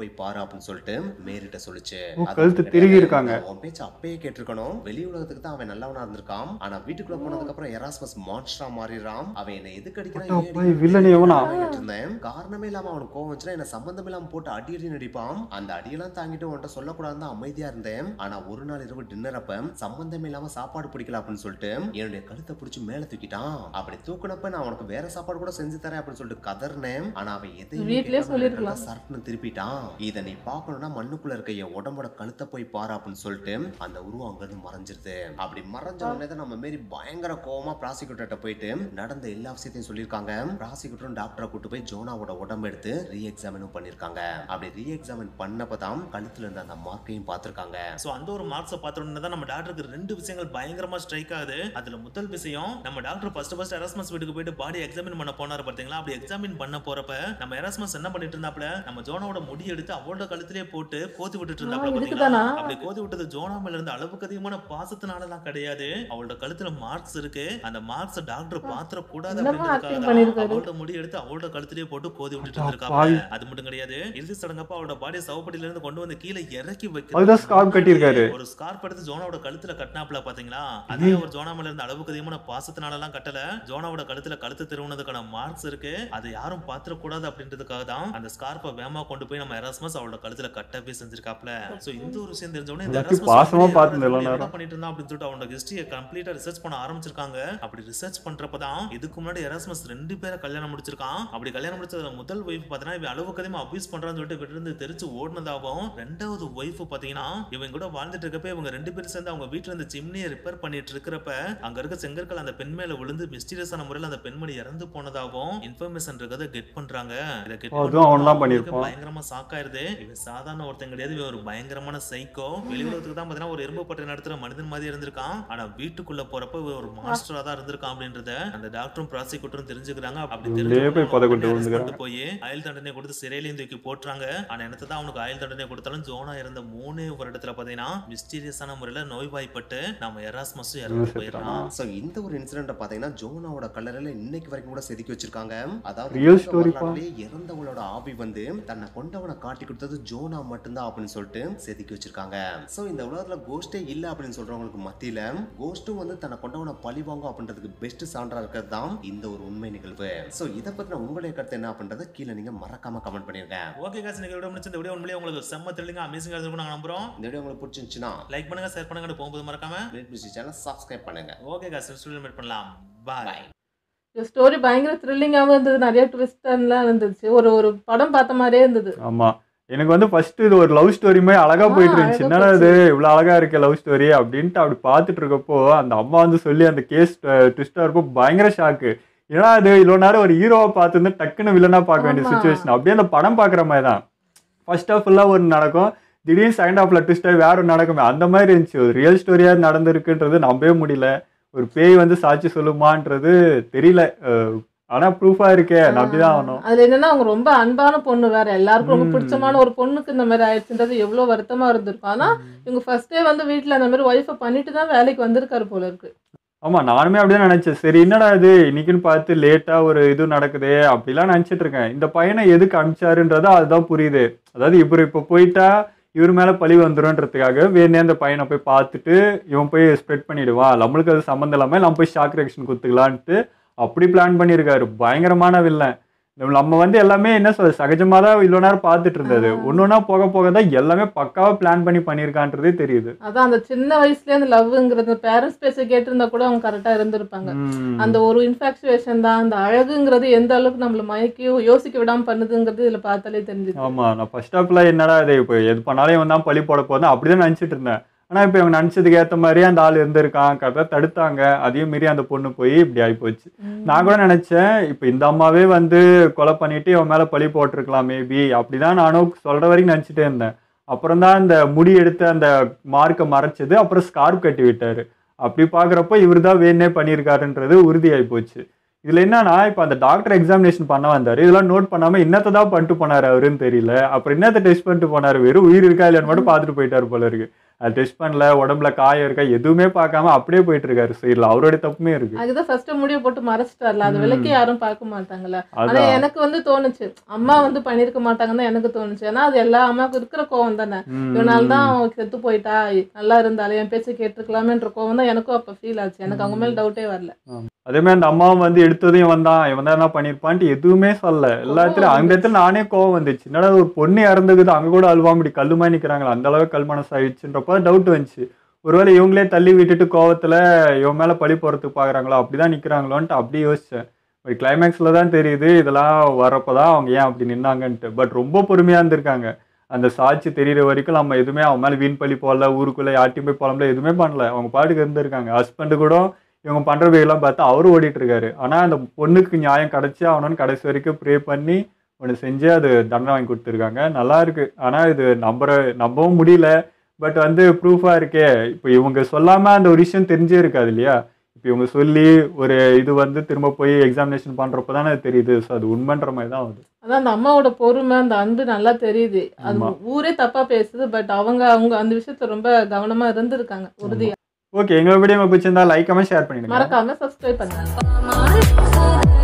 போய் பாரு அப்படின்னு சொல்லிட்டு மேரிட்ட சொல்லுச்சு ஓ, அது கழுத்து கிடையாது. திருகி இருக்காங்க. நான் உன் பேச்சு அப்பயே கேட்டிருக்கணும் வெளி உலகத்துக்கு தான் அவன் நல்லவனா இருந்திருக்கான் ஆனா வீட்டுக்குள்ள போனதுக்கு அப்புறம் எராஸ்மஸ் மான்ஸ்டரா மாறிடுறான் அவன் என்ன எதுக்கு அடிக்கிறான் அட்டா ஏன் போய் அடிக்கிறான் வில்லன் எவனா? கேட்டுட்டு இருந்தேன் காரணமே இல்லாம அவனுக்கு கோவம் வந்துச்சுன்னா என்ன சம்பந்தம் இல்லாம போட்டு அடி அடி நடிப்பான் அந்த அடியெல்லாம் தாங்கிட்டு உன்கிட்ட சொல்லக்கூடாதுன்னு தான் அமைதியா இருந்தேன் ஆனா ஒரு நாள் இரவு டின்னர் அப்ப சம்பந்தம் இல்லாம சாப்பாடு பிடிக்கல அப்படின்னு சொல்லிட்டு என்னுடைய கழுத்தை பிடிச்சு மேல தூக்கிட்டான் அப்படி தூக்குனப்ப நான் உனக்கு வேற சாப்பாடு கூட செஞ்சு தரேன் அப்படின்னு சொல்லிட்டு கதறினேன் ஆனா அவன் எதையும் வீட்லயே சொல்லிருக்கலாம். சர்ட்னு திருப்பிட்டான் இதை நீ பார்க்கணும்னா மண்ணுக்குள்ள இருக்க என் உடம்போட கழுத்தை போய் பாரு அப்படின்னு சொல்லிட்டு அந்த உருவம் அங்க இருந்து மறைஞ்சிருது அப்படி மறைஞ்ச உடனே தான் நம்ம மாரி பயங்கர கோவமா ப்ராசிக்யூட்டர்கிட்ட போயிட்டு நடந்த எல்லா விஷயத்தையும் சொல்லியிருக்காங்க ப்ராசிக்யூட்டரும் டாக்டரை கூட்டு போய் ஜோனாவோட உடம்பு எடுத்து ரீ எக்ஸாமினும் பண்ணிருக்காங்க அப்படி ரீ எக்ஸாமின் பண்ணப்பதான் கழுத்துல இருந்த அந்த மார்க்கையும் பார்த்திருக்காங்க சோ அந்த ஒரு மார்க்ஸை பார்த்த உடனே தான் நம்ம டாக்டருக்கு ரெண்டு விஷயங்கள் பயங்கரமா ஸ்ட்ரைக் ஆகுது அதுல முதல் விஷயம் நம்ம டாக்டர் ஃபர்ஸ்ட் ஃபர்ஸ்ட் எராஸ்மஸ் வீட்டுக்கு போயிட்டு பாடி எக்ஸாமின் பண்ண போனாரு பாத்தீங்களா அப்படி எக்ஸாமின் பண்ண போறப்ப நம்ம எராஸ்மஸ் என்ன பண்ணிட்டு இருந்தாப்ல நம்ம ஜோனாவோட முடி எடுத்து அவளோட கழுத்திலே போட்டு கோதி விட்டுட்டு இருந்தாப்ல ஆ, பாத்தீங்களா இதுக்குதானா? அப்படி கோதி விட்டது ஜோனா மேல இருந்து அளவுக்கு அதிகமான பாசத்தினாலலாம் கிடையாது அவளோட கழுத்துல மார்க்ஸ் இருக்கு அந்த மார்க்ஸ் டாக்டர் பாத்திர கூடாது என்னமா acting அப்படின்றதுக்காக தான் பண்ணிருக்காரு? அவளோட முடி எடுத்து அவளோட கழுத்திலே போட்டு கோதி விட்டுட்டு அடா இருந்திருக்காப்ல பாவி. அது மட்டும் கிடையாது இறுதி சடங்கப்ப அவளோட பாடியை சவப்படியில இருந்து கொண்டு வந்து கீழே இறக்கி அதுதான் scarf கட்டியிருக்காரு. ஒரு ஸ்கார்ப் எடுத்து ஜோனாவோட கழுத்துல கட்டினாப்ல பாத்தீங்களா அதே அவர் ஜோனா மேல இருந்த அளவுக்கு அதிகமான பாசத்தினால எல்லாம் கட்டல ஜோனாவோட கழுத்துல கழுத்து திருவுனதுக்கான மார்க்ஸ் இருக்கு அதை யாரும் பாத்திர கூடாது அப்படின்றதுக்காக தான் அந்த ஸ்கார்ப்பை வேமா கொண்டு போய் நம்ம எராஸ்மஸ் அவளோட கழுத்துல கட்டவே செஞ்சிருக்காப்ல சோ இந்த ஒரு விஷயம் தெரிஞ்ச உடனே இந்த எல்லாத்தையும் எராஸ்மஸ் பாசமா வந்து பார்த்துருந்தேன் எல்லா என்ன நேரம். பண்ணிட்டு இருந்தான் அப்படின்னு சொல்லிட்டு அவனோட ஹிஸ்டரியை கம்ப்ளீட்டா ரிசர்ச் பண்ண ஆரம்பிச்சிருக்காங்க அப்படி ரிசர்ச் பண்றப்பதான் இதுக்கு முன்னாடி எராஸ்மஸ் ரெண்டு பேரை கல்யாணம் முடிச்சிருக்கான் அப்படி கல்யாணம் முடிச்சதுல முதல் ஒய்ஃப் பாத்தீங்கன்னா இவன் அளவுக்கு அதிகமா அபியூஸ் பண்றான்னு சொல்லிட்டு இவர்ட்ட இருந்து தெரிச்சு ஓடுனதாகவும் ரெண்டாவது ஒய்ஃப் பாத்தீங்கன்னா இவன் கூட வாழ்ந்துட்டு இருக்கப்ப இவங்க ரெண்டு பேரும் சேர்ந்து அவங்க வீட்டுல இருந்த சிம்னியை ரிப்பேர் பண்ணிட்டு இருக்கிறப்ப அங்க இருக்க செங்கற்கள் அந்த பெண் மேல விழுந்து மிஸ்டீரியஸான முறையில் அந்த பெண்மணி இறந்து போனதாகவும் இன்ஃபர்மேஷன் இருக்கதை கெட் பண்றாங்க இதை get அதுவும் அவன் தான் பண்ணதும் பண்ணியிருப்பான். பயங்கரமா சாக்காயிருது இவன் சாதாரண ஒருத்தன் கிடையாது இவன் ஒரு பயங்கரமான சைக்கோ வெளியுலகத்துக்கு தான் பாத்தீங்கன்னா ஒரு எறும்பு பட்டை நடத்துற மனிதன் மாதிரி இருந்திருக்கான் ஆனா வீட்டுக்குள்ள போறப்ப இவன் ஒரு மாஸ்டரா தான் இருந்திருக்கான் அப்படின்றத அந்த டாக்டரும் ப்ராசிக்யூட்டரும் தெரிஞ்சுக்கிறாங்க அப்படி உள்ளே தெரிஞ்சு போய் புதை கொண்டு விழுந்துக்கிறான். கொண்டு போய் ஆயுள் தண்டனை கொடுத்து சிறையிலையும் தூக்கி போட்டுறாங்க ஆனா என்னத்தை தான் அவனுக்கு ஆயுள் தண்டனை கொடுத்தாலும் ஜோனா இருந்த மூணு வருடத்துல பாத்தீங்கன்னா மிஸ்டீரியஸான முறையில நோய்வாய்ப்பட்டு நம்ம எராஸ்மஸும் இறந்து செத்துட்டானா? போயிடறான் சோ இந்த ஒரு இன்சிடென்ட் பாத்தீங்கன்னா ஜோனாவோட கல்லறையில இன்னைக்கு வரைக்கும் கூட செதுக்கி வச்சிருக்காங்க அதாவது Real உலக story பா. வரலாற்றிலேயே இறந்தவங்களோட ஆவி வந்து தன்னை கொண்டவனை காட்டி கொடுத்தது ஜோனா மட்டும்தான் அப்படின்னு சொல்லிட்டு செதுக்கி வச்சிருக்காங்க சோ இந்த உலகத்துல கோஸ்டே இல்ல அப்படின்னு சொல்றவங்களுக்கு மத்தியில கோஸ்டும் வந்து தன்னை கொண்டவனை பழி வாங்கும் அப்படின்றதுக்கு பெஸ்ட் சான்றா இருக்கிறது தான் இந்த ஒரு உண்மை நிகழ்வு சோ இதை பத்தின உங்களுடைய கருத்து என்ன அப்படின்றத கீழே நீங்க மறக்காம கமெண்ட் பண்ணிருங்க ஓகே காசு நீங்க வீடியோ முடிச்சு இந்த வீடியோ உண்மையிலேயே உங்களுக்கு செம்ம தெளிங்க அமேசிங்கா இருக்கும் நாங்க நம்புறோம் இந்த வீடியோ உங்களுக்கு பிடிச்சிருந்துச்சுன்னா லைக் பண்ணுங்க ஷேர் பண்ணுங்க அடுத்து போகும்போது மறக்காம கிரேட் மியூசிக் சேனல் சப்ஸ்கிரைப் பண்ணுங்க ஓகே காசு ஸ்டூடியோ மீட் பண்ணலாம் பாய் இந்த ஸ்டோரி பயங்கர த்ரில்லிங்காகவும் இருந்தது நிறைய ட்விஸ்டர்லாம் இருந்துச்சு ஒரு ஒரு படம் பார்த்த மாதிரியே இருந்தது ஆமா எனக்கு வந்து ஃபர்ஸ்ட் இது ஒரு லவ் ஸ்டோரி மாதிரி அழகா ஆ, போயிட்டு இருந்துச்சு அழகா என்னடா இது இவ்வளவு அழகா இருக்க லவ் ஸ்டோரி அப்படின்ட்டு அப்படி பார்த்துட்டு இருக்கப்போ அந்த அம்மா வந்து சொல்லி அந்த கேஸ் ட்விஸ்டா இருப்போ பயங்கர ஷாக்கு ஏன்னா அது இவ்வளோ நேரம் ஒரு ஹீரோவை பார்த்துருந்து டக்குன்னு வில்லனா பார்க்க வேண்டிய ஆமா. சுச்சுவேஷன் அப்படியே அந்த படம் பார்க்குற மாதிரி தான் ஃபர்ஸ்ட் ஆஃப் ஃபுல்லாக ஒரு நடக்கும் திடீர்னு செகண்ட் ஹாஃப்ல ட்விஸ்டாக வேற ஒன்று நடக்குமே அந்த மாதிரி இருந்துச்சு ஒரு ரியல் ஸ்டோரியாக நடந்திருக்குன்றது நம்பவே முடியல ஒரு பேய் வந்து சாட்சி சொல்லுமான்றது தெரியல அஹ், ஆனா ப்ரூஃபா இருக்கே நம்பிதான் ஆகணும் அதுல என்னன்னா அவங்க ரொம்ப அன்பான பொண்ணு வேற எல்லாருக்கும் ரொம்ப ம். பிடிச்சமான ஒரு பொண்ணுக்கு இந்த மாதிரி ஆயிடுச்சுன்றது எவ்வளவு வருத்தமா இருந்திருக்கும் ஆனா இவங்க ஃபர்ஸ்டே வந்து வீட்ல அந்த மாதிரி ஒய்ஃபை பண்ணிட்டு தான் வேலைக்கு வந்திருக்காரு போல இருக்கு ஆமா நானுமே அப்படியே நினைச்சேன் சரி என்னடா இது இன்னைக்குன்னு பார்த்து லேட்டா ஒரு இது நடக்குதே அப்படிலாம் நினைச்சிட்டு இருக்கேன் இந்த பையனை எதுக்கு அனுப்பிச்சாருன்றதோ அதுதான் புரியுது அதாவது இவர் இப்போ போயிட்டா இவர் மேல பழி வந்துருன்றதுக்காக வேணே அந்த பையனை போய் பார்த்துட்டு இவன் போய் ஸ்ப்ரெட் பண்ணிடுவான் நம்மளுக்கு அது சம்மந்தம் இல்லாம நம்ம போய் ஷாக் ரியாக்ஷன் கொடுத்துக்கலான்ட்டு அப்படி பிளான் பண்ணியிருக்காரு பயங்கரமான வில்லன் நம்ம- நம்ம வந்து எல்லாமே என்ன சொல்றது சகஜமா தான் இவ்வளோ நேரம் பார்த்துட்டு இருந்தது ஒன்று ஒன்றா போக போக தான் எல்லாமே பக்காவா பிளான் பண்ணி பண்ணியிருக்கான்றதே தெரியுது அதான் அந்த சின்ன வயசுலயே அந்த லவ்ங்கிறது பேரண்ட்ஸ் பேச கேட்டிருந்தா கூட அவங்க கரெக்டா இருந்திருப்பாங்க ம். அந்த ஒரு இன்ஃபாக்சுவேஷன் தான் அந்த அழகுங்கிறது எந்த அளவுக்கு நம்மள மயக்கி யோசிக்க விடாம பண்ணுதுங்கிறது இதுல பார்த்தாலே தெரிஞ்சுது ஆமா நான் ஃபர்ஸ்ட் ஹாப்ல என்னடா இது இப்போ எது பண்ணாலும் இவன் தான் பழி போட போதான் அப்படிதான் நினைச்சிட்டு இருந்தேன் ஆனா இப்போ இவங்க நினைச்சதுக்கு ஏத்த மாதிரியே அந்த ஆள் இருந்திருக்கான் கரெக்டாக தடுத்தாங்க அதையும் மீறி அந்த பொண்ணு போய் இப்படி ஆகி போச்சு நான் கூட நினைச்சேன் இப்போ இந்த அம்மாவே வந்து கொலை பண்ணிட்டு இவன் மேல பழி போட்டிருக்கலாம் மேபி அப்படிதான் நானும் சொல்ற வரைக்கும் நினைச்சிட்டே இருந்தேன் அப்புறம் தான் அந்த முடி எடுத்து அந்த மார்க்கை மறைச்சது அப்புறம் ஸ்கார்ப் கட்டி விட்டாரு அப்படி பாக்குறப்ப இவர் தான் வேணே பண்ணியிருக்காருன்றது உறுதியாகி போச்சு இதுல என்னன்னா இப்போ அந்த டாக்டர் எக்ஸாமினேஷன் பண்ண வந்தாரு இதெல்லாம் நோட் பண்ணாம என்னத்தை தான் பண்ணிட்டு போனாரு அவருன்னு தெரியல அப்புறம் என்னத்தை டெஸ்ட் பண்ணிட்டு போனாரு வெறும் உயிர் இருக்கா இல்லையான்னு மட்டும் பார்த்துட்டு போயிட்டாரு போல இருக்கு அது டெஸ்ட் பண்ணல உடம்புல காயம் இருக்கா எதுவுமே பார்க்காம அப்படியே போயிட்டு இருக்காரு சைடில் அவருடைய தப்புமே இருக்கு அதுதான் ஃபர்ஸ்ட் முடிவு போட்டு மறைச்சிட்டார்ல அது ம். விலைக்கு யாரும் பார்க்க மாட்டாங்கல்ல ஆனா அதான் எனக்கு வந்து தோணுச்சு அம்மா வந்து பண்ணிருக்க மாட்டாங்கன்னு தான் எனக்கு தோணுச்சு ஏன்னா அது எல்லா அம்மாவுக்கும் இருக்கிற கோவம் தானே ம், இவனால தான் ம். அவன் செத்து போயிட்டா நல்லா இருந்தாலே என் பேச்சை கேட்டிருக்கலாமேன்ற கோவம் தான் எனக்கும் அப்ப ஃபீல் ஆச்சு எனக்கு அவங்க மேல டவுட்டே வரல அதே மாதிரி அந்த அம்மாவும் வந்து எடுத்ததையும் வந்தான் இவன் தான் என்ன பண்ணிருப்பான்ட்டு எதுவுமே சொல்ல எல்லாத்துலயும் அந்த இடத்துல நானே கோவம் வந்துச்சு என்னடா ஒரு பொண்ணு இறந்துக்குது அங்க கூட அழுவாமடி கல்லுமா நிக்கிறாங்களா அந்த அளவுக்கு கல் மனசு ஆயிடுச்சுன்றப்ப டவுட் வந்துச்சு ஒருவேளை இவங்களே தள்ளி விட்டுட்டு கோவத்துல இவன் மேல பழி போறதுக்கு பாக்குறாங்களோ அப்படிதான் நிக்கிறாங்களோன்ட்டு அப்படி யோசிச்சேன் ஒரு கிளைமேக்ஸ்ல தான் தெரியுது இதெல்லாம் வரப்பதான் அவங்க ஏன் அப்படி நின்னாங்கன்ட்டு பட் ரொம்ப பொறுமையா இருந்திருக்காங்க அந்த சாட்சி தெரியிற வரைக்கும் நம்ம எதுவுமே அவன் மேல வீண் பழி போடல ஊருக்குள்ள யார்ட்டையும் போய் புலம்பல எதுவுமே பண்ணல அவங்க பாட்டுக்கு இருந்திருக்காங்க ஹஸ்பண்ட் கூட இவங்க பண்றவையெல்லாம் பார்த்தா அவரும் ஓடிட்டு இருக்காரு ஆனா அந்த பொண்ணுக்கு நியாயம் கிடைச்சி அவனு கடைசி வரைக்கும் ப்ரே பண்ணி ஒன்று செஞ்சு அது தண்டனை வாங்கி கொடுத்துருக்காங்க நல்லா இருக்கு ஆனா இது நம்புற நம்பவும் முடியல பட் வந்து ப்ரூஃபா இருக்கே இப்போ இவங்க சொல்லாம அந்த ஒரு விஷயம் தெரிஞ்சே இருக்காது இல்லையா இப்போ இவங்க சொல்லி ஒரு இது வந்து திரும்ப போய் எக்ஸாமினேஷன் பண்றப்ப தானே அது தெரியுது ஸோ அது உண்மைன்ற மாதிரி தான் ஆகுது அதான் அந்த அம்மாவோட பொறுமை அந்த அன்பு நல்லா தெரியுது அது ஆமா. ஊரே தப்பா பேசுது பட் அவங்க அவங்க அந்த விஷயத்துல ரொம்ப கவனமா இருந்திருக்காங்க உறுதியா ஓகே எங்களை வீடியோ உங்களுக்கு பிடிச்சிருந்தா லைக் கமெண்ட் ஷேர் பண்ணிடுங்க மறக்காம சப்ஸ்கிரைப் பண்ணுங்க Mama,